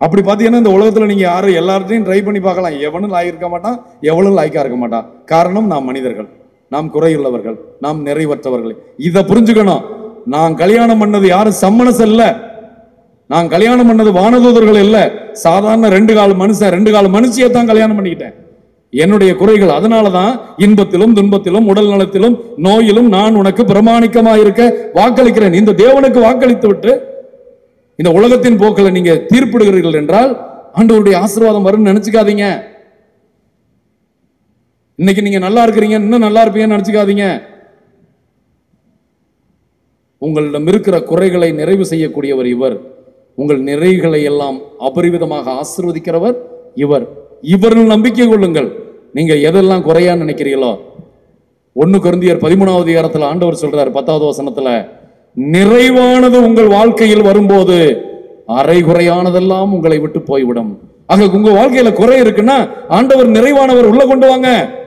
அப்படி பார்த்தீங்கன்னா இந்த உலகத்துல நீங்க யாரும் எல்லார்ட்டையும் ட்ரை பண்ணி பார்க்கலாம் எவனும் லாயிருக்க மாட்டான் எவனும் லாய்க்கா இருக்க மாட்டான் காரணம் நாம் மனிதர்கள் நாம் குறையுள்ளவர்கள் நாம் நிறைவற்றவர்கள் இதை புரிஞ்சுக்கணும் நான் கல்யாணம் பண்ணது யாரும் சம்மனஸ் இல்ல நான் கல்யாணம் பண்ணது வானதூதர்கள் இல்ல சாதாரண ரெண்டு கால் மனுஷன் ரெண்டு கால் மனுஷியை தான் கல்யாணம் பண்ணிக்கிட்டேன் என்னுடைய குறைகள் அதனாலதான் இன்பத்திலும் துன்பத்திலும் உடல் நலத்திலும் நோயிலும் நான் உனக்கு பிரமாணிக்கமா இருக்க வாக்களிக்கிறேன் இந்த தேவனுக்கு வாக்களித்து விட்டு இந்த உலகத்தின் போக்கில் நீங்க தீர்ப்பிடுகிறீர்கள் என்றால் ஆண்டவருடைய ஆசீர்வாதம் வரும்னு நினைச்சுக்காதீங்க இன்னைக்கு நீங்க நல்லா இருக்கிறீங்க இன்னும் நல்லா இருப்பீங்கன்னு நினைச்சுக்காதீங்க உங்களிடம் இருக்கிற குறைகளை நிறைவு செய்யக்கூடியவர் இவர் உங்கள் நிறைகளை எல்லாம் அபரிவிதமாக ஆசீர்வதிக்கிறவர் இவர் இவரில் நம்பிக்கை கொள்ளுங்கள் நீங்க எதெல்லாம் குறையா நினைக்கிறீங்களோ ஒன்னு குருந்தியர் பதிமூணாவது அதிகாரத்துல ஆண்டவர் சொல்றாரு பத்தாவது வசனத்துல நிறைவானது உங்கள் வாழ்க்கையில் வரும்போது அரை குறையானதெல்லாம் உங்களை விட்டு போய்விடும் ஆக உங்க வாழ்க்கையில குறை இருக்குன்னா ஆண்டவர் நிறைவானவர் உள்ள கொண்டு வாங்க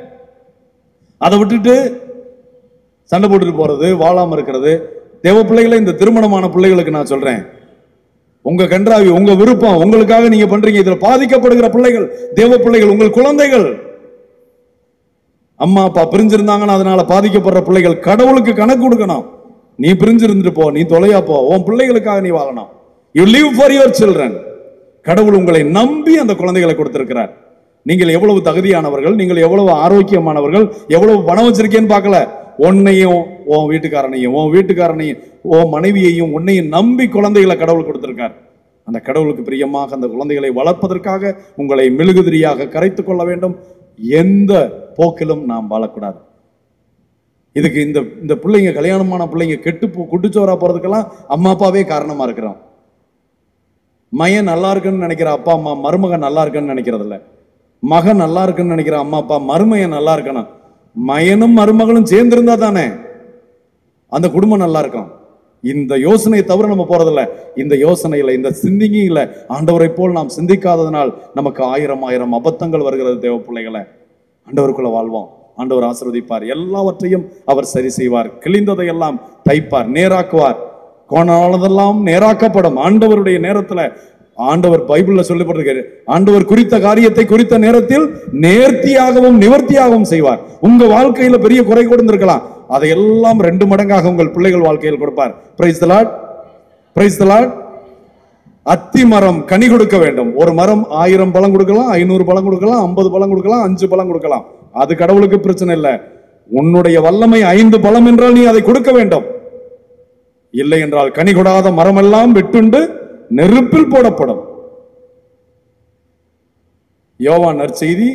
அதை விட்டுட்டு சண்டை போட்டுட்டு போறது வாழாம இருக்கிறது தேவ பிள்ளைகளை இந்த திருமணமான பிள்ளைகளுக்கு நான் சொல்றேன் உங்க கன்றாவி உங்க விருப்பம் உங்களுக்காக நீங்க பண்றீங்க இதுல பாதிக்கப்படுகிற பிள்ளைகள் தேவ பிள்ளைகள் உங்கள் குழந்தைகள் அம்மா அப்பா பிரிஞ்சிருந்தாங்கன்னா அதனால பாதிக்கப்படுற பிள்ளைகள் கடவுளுக்கு கணக்கு கொடுக்கணும் நீ பிரிஞ்சிருந்துட்டு போ நீ தொலையா போ உன் பிள்ளைகளுக்காக நீ வாழணும் you live for your children கடவுள் உங்களை நம்பி அந்த குழந்தைகளை கொடுத்திருக்கிறார் நீங்கள் எவ்வளவு தகுதியானவர்கள் நீங்கள் எவ்வளவு ஆரோக்கியமானவர்கள் எவ்வளவு பணம் வச்சிருக்கேன்னு பார்க்கல உன்னையும் உன் வீட்டுக்காரனையும் உன் வீட்டுக்காரனையும் உன் மனைவியையும் உன்னையும் நம்பி குழந்தைகளை கடவுள் கொடுத்திருக்கார் அந்த கடவுளுக்கு பிரியமாக அந்த குழந்தைகளை வளர்ப்பதற்காக உங்களை மெழுகுதிரியாக கரைத்துக் கொள்ள வேண்டும் எந்த போக்கிலும் நாம் வாழக்கூடாது இதுக்கு இந்த இந்த பிள்ளைங்க கல்யாணமான பிள்ளைங்க கெட்டு போ குட்டுச்சோரா போறதுக்கெல்லாம் அம்மா அப்பாவே காரணமா இருக்கிறோம் மயன் நல்லா இருக்குன்னு நினைக்கிற அப்பா அம்மா மருமகன் நல்லா இருக்குன்னு நினைக்கிறது இல்ல மகன் நல்லா இருக்குன்னு நினைக்கிற அம்மா அப்பா மருமையன் நல்லா இருக்கணும் மயனும் மருமகளும் சேர்ந்திருந்தா தானே அந்த குடும்பம் நல்லா இருக்கும் இந்த யோசனையை தவிர நம்ம போறதில்ல இந்த யோசனையில இந்த சிந்திங்கில ஆண்டவரை போல் நாம் சிந்திக்காததனால் நமக்கு ஆயிரம் ஆயிரம் அபத்தங்கள் வருகிறது தேவ பிள்ளைகளை ஆண்டவருக்குள்ள வாழ்வோம் ஆண்டவர் ஆசீர்வதிப்பார் எல்லாவற்றையும் அவர் சரி செய்வார் கிழிந்ததை எல்லாம் தைப்பார் நேராக்குவார் கோணானதெல்லாம் நேராக்கப்படும் ஆண்டவருடைய நேரத்துல ஆண்டவர் பைபிள்ல சொல்லப்பட்டிருக்காரு ஆண்டவர் குறித்த காரியத்தை குறித்த நேரத்தில் நேர்த்தியாகவும் நிவர்த்தியாகவும் செய்வார் உங்க வாழ்க்கையில பெரிய குறை கொடுத்திருக்கலாம் அதையெல்லாம் ரெண்டு மடங்காக உங்கள் பிள்ளைகள் வாழ்க்கையில் கொடுப்பார் பிரைஸ் தலாட் பிரைஸ் தலாட் அத்தி மரம் கனி கொடுக்க வேண்டும் ஒரு மரம் ஆயிரம் பழம் கொடுக்கலாம் ஐநூறு பழம் கொடுக்கலாம் ஐம்பது பழம் கொடுக்கலாம் அஞ்சு பழம் கொடுக்கலாம் அது கடவுளுக்கு பிரச்சனை இல்லை உன்னுடைய வல்லமை ஐந்து பழம் என்றால் நீ அதை கொடுக்க வேண்டும் இல்லை என்றால் கனி கொடாத மரமெல்லாம் வெட்டுண்டு நெருப்பில் போடப்படும் யோவான் நற்செய்தி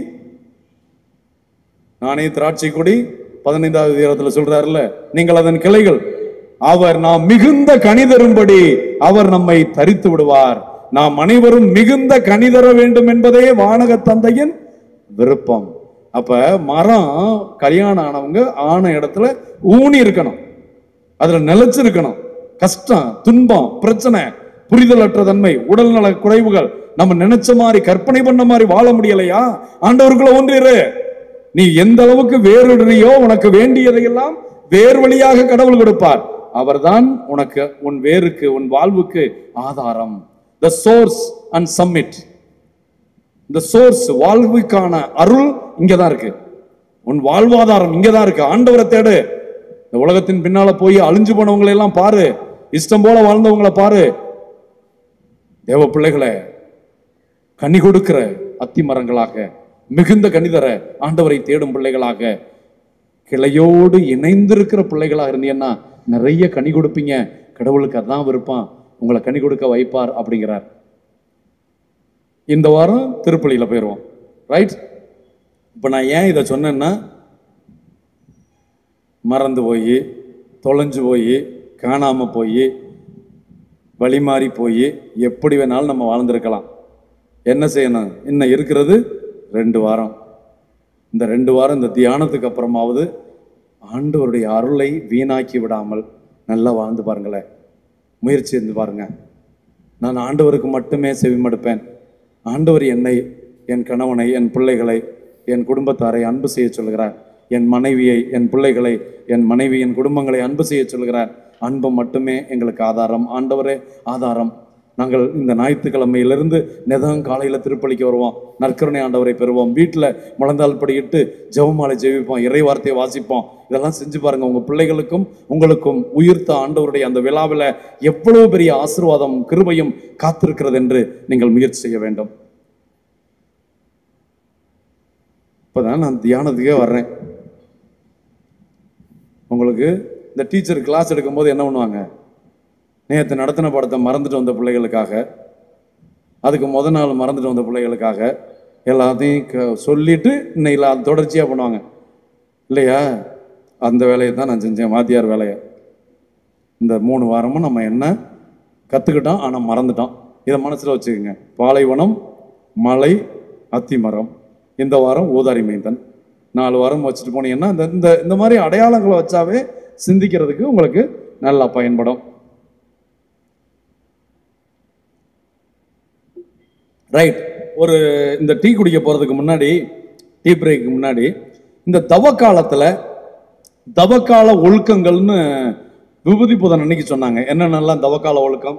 நானே திராட்சை கொடி பதினைந்தாவது அதிகாரத்துல சொல்றாருல்ல நீங்கள் அதன் கிளைகள் அவர் நாம் மிகுந்த கனி தரும்படி அவர் நம்மை தரித்து விடுவார் நாம் அனைவரும் மிகுந்த கனி தர வேண்டும் என்பதே வானக தந்தையின் விருப்பம் அப்ப மரம் கல்யாணம் ஆனவங்க ஆன இடத்துல ஊனி இருக்கணும் அதுல நிலைச்சிருக்கணும் கஷ்டம் துன்பம் பிரச்சனை புரிதலற்ற தன்மை உடல்நல குறைவுகள் நம்ம நினைச்ச மாதிரி கற்பனை பண்ண மாதிரி வாழ முடியலையா ஆண்டவருக்குள்ள ஒன்றிரு நீ எந்த அளவுக்கு வேறுறியோ உனக்கு வேண்டியதையெல்லாம் வேறு வழியாக கடவுள் கொடுப்பார் அவர்தான் உனக்கு உன் வேருக்கு உன் வாழ்வுக்கு ஆதாரம் த சோர்ஸ் அண்ட் சம்மிட் இந்த சோர்ஸ் வாழ்வுக்கான அருள் இங்கதான் இருக்கு உன் வாழ்வாதாரம் இங்கதான் இருக்கு ஆண்டவரை தேடு இந்த உலகத்தின் பின்னால போய் அழிஞ்சு போனவங்களை எல்லாம் பாரு இஷ்டம் போல வாழ்ந்தவங்களை பாரு தேவ பிள்ளைகளை கனி கொடுக்கிற அத்தி மரங்களாக மிகுந்த கனிதர ஆண்டவரை தேடும் பிள்ளைகளாக கிளையோடு இணைந்திருக்கிற பிள்ளைகளாக இருந்தீங்கன்னா நிறைய கனி கொடுப்பீங்க கடவுளுக்கு அதான் விருப்பம் உங்களை கனி கொடுக்க வைப்பார் அப்படிங்கிறார் இந்த வாரம் திருப்பலியில் போயிடுவோம் ரைட் இப்போ நான் ஏன் இதை சொன்னேன்னா மறந்து போய் தொலைஞ்சு போய் காணாமல் போய் வழி மாறி போய் எப்படி வேணாலும் நம்ம வாழ்ந்திருக்கலாம் என்ன செய்யணும் இன்னும் இருக்கிறது ரெண்டு வாரம் இந்த ரெண்டு வாரம் இந்த தியானத்துக்கு அப்புறமாவது ஆண்டவருடைய அருளை வீணாக்கி விடாமல் நல்லா வாழ்ந்து பாருங்களேன் முயற்சி இருந்து பாருங்க நான் ஆண்டவருக்கு மட்டுமே செவிமடுப்பேன் ஆண்டவர் என்னை என் கணவனை என் பிள்ளைகளை என் குடும்பத்தாரை அன்பு செய்ய சொல்கிறார் என் மனைவியை என் பிள்ளைகளை என் மனைவி என் குடும்பங்களை அன்பு செய்ய சொல்கிறார் அன்பு மட்டுமே எங்களுக்கு ஆதாரம் ஆண்டவரே ஆதாரம் நாங்கள் இந்த ஞாயிற்றுக்கிழமையிலிருந்து நெதம் காலையில் திருப்பலிக்கு வருவோம் நற்கருணை ஆண்டவரை பெறுவோம் வீட்டில் முழந்தால் படியிட்டு ஜெபமாலை ஜெபிப்போம் இறை வார்த்தையை வாசிப்போம் இதெல்லாம் செஞ்சு பாருங்க உங்க பிள்ளைகளுக்கும் உங்களுக்கும் உயிர்த்த ஆண்டவருடைய அந்த விழாவில் எவ்வளவு பெரிய ஆசீர்வாதம் கிருபையும் காத்திருக்கிறது என்று நீங்கள் முயற்சி செய்ய வேண்டும் இப்போதான் நான் தியானத்துக்கே வர்றேன் உங்களுக்கு இந்த டீச்சர் கிளாஸ் எடுக்கும்போது என்ன பண்ணுவாங்க நேற்று நடத்தின படத்தை மறந்துட்டு வந்த பிள்ளைகளுக்காக அதுக்கு முத நாள் மறந்துட்டு வந்த பிள்ளைகளுக்காக எல்லாத்தையும் க- சொல்லிட்டு இன்னைக்கு அது தொடர்ச்சியாக பண்ணுவாங்க இல்லையா அந்த வேலையை தான் நான் செஞ்சேன் வாத்தியார் வேலையை இந்த மூணு வாரமும் நம்ம என்ன கற்றுக்கிட்டோம் ஆனால் மறந்துட்டோம் இதை மனசில் வச்சுக்கோங்க பாலைவனம் மலை அத்திமரம் இந்த வாரம் ஊதாரி மைந்தன் நாலு வாரம் வச்சுட்டு போனீங்கன்னா இந்த இந்த இந்த மாதிரி அடையாளங்களை வச்சாவே சிந்திக்கிறதுக்கு உங்களுக்கு நல்லா பயன்படும் ரைட் ஒரு இந்த டீ குடிக்க போகிறதுக்கு முன்னாடி டீ பிரேக்கு முன்னாடி இந்த தவ காலத்தில் தவக்கால ஒழுக்கங்கள்னு விபூதி புதன் அன்னைக்கு சொன்னாங்க என்னென்னலாம் தவக்கால ஒழுக்கம்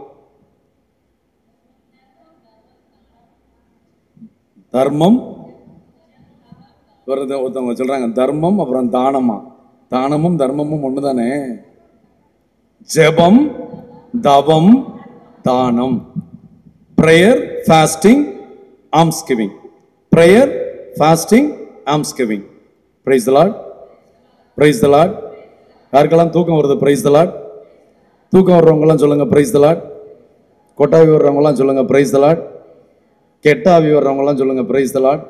தர்மம் ஒருத்த- ஒருத்தவங்க சொல்றாங்க தர்மம் அப்புறம் தானமா தானமும் தர்மமும் ஒன்று தானே ஜெபம் தவம் தானம் prayer fasting alms giving prayer fasting alms giving praise lord praise the lord யாருக்கெல்லாம் தூக்கம் வருது பிரைஸ் த லார்ட் தூக்கம் வர்றவங்கலாம் சொல்லுங்க பிரைஸ் த லார்ட் கொட்டாவி வர்றவங்கலாம் சொல்லுங்க பிரைஸ் த லார்ட் கெட்டாவி வர்றவங்கலாம் சொல்லுங்க பிரைஸ் த லார்ட்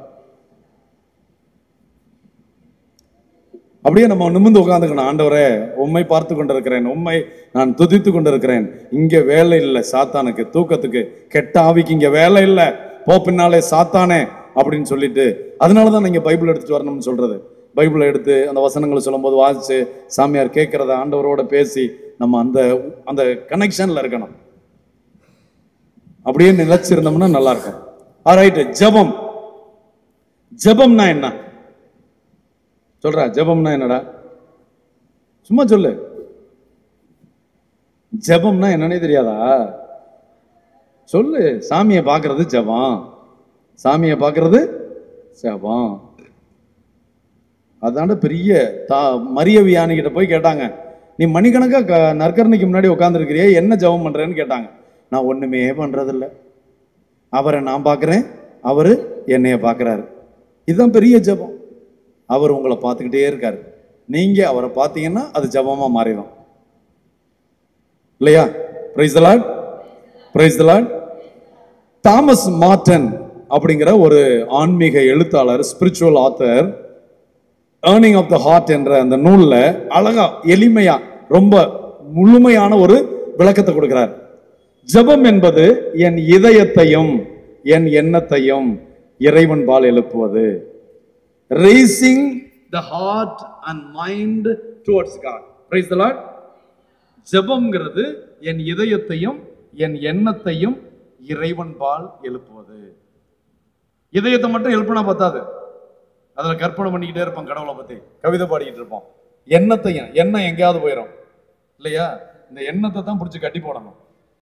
அப்படியே நம்ம நிமிர்ந்து உட்காந்துக்கணும் ஆண்டவரே உம்மை பார்த்து கொண்டிருக்கிறேன் உம்மை நான் துதித்து கொண்டிருக்கிறேன் இங்க வேலை இல்லை சாத்தானுக்கு தூக்கத்துக்கு கெட்ட ஆவிக்கு இங்க வேலை இல்லை போ பின்னாலே சாத்தானே அப்படின்னு சொல்லிட்டு அதனால தான் நீங்க பைபிள் எடுத்துட்டு வரணும்னு சொல்றது பைபிளை எடுத்து அந்த வசனங்களை சொல்லும்போது வாசிச்சு சாமியார் கேட்கறத ஆண்டவரோட பேசி நம்ம அந்த அந்த கனெக்ஷன்ல இருக்கணும் அப்படியே நிலைச்சிருந்தோம்னா நல்லா இருக்கும் ரைட்டு ஜெபம் ஜெபம்னா என்ன சொல்றா ஜெபம்னா என்னடா சும்மா சொல்லு ஜெபம்னா என்னன்னே தெரியாதா சொல்லு சாமியை பார்க்கறது ஜெபம் சாமியை பார்க்கறது ஜெபம் அதாண்ட பெரிய தா மரிய வியானிகிட்ட போய் கேட்டாங்க நீ மணிக்கணக்கா க நற்கரணைக்கு முன்னாடி உட்காந்துருக்கிறியே என்ன ஜெபம் பண்றேன்னு கேட்டாங்க நான் ஒண்ணுமே பண்றதில்ல அவரை நான் பார்க்குறேன் அவரு என்னைய பார்க்குறாரு இதுதான் பெரிய ஜெபம் அவர் உங்களை பார்த்துக்கிட்டே இருக்காரு நீங்க அவரை பார்த்தீங்கன்னா அது ஜெபமா மாறிடும் இல்லையா praise lord praise lord Thomas Merton அப்படிங்கிற ஒரு ஆன்மீக எழுத்தாளர் spiritual author yearning of the heart என்ற அந்த நூல்ல அழகா எளிமையா ரொம்ப முழுமையான ஒரு விளக்கத்தை கொடுக்கிறார் ஜெபம் என்பது என் இதயத்தையும் என் எண்ணத்தையும் இறைவன் பால் எழுப்புவது raising the heart and mind towards God. Praise the Lord. ஜெபம்ங்கிறது என் இதயத்தையும் என் எண்ணத்தையும் இறைவன் பால் எழுப்புவது இதயத்தை மட்டும் எழுப்பினா பத்தாது அதில் கற்பனை பண்ணிக்கிட்டே இருப்போம் கடவுளை பத்தி கவிதை பாடிக்கிட்டு இருப்போம் எண்ணத்தையும் எண்ணம் எங்கேயாவது போயிடும் இல்லையா இந்த எண்ணத்தை தான் பிடிச்சி கட்டி போடணும்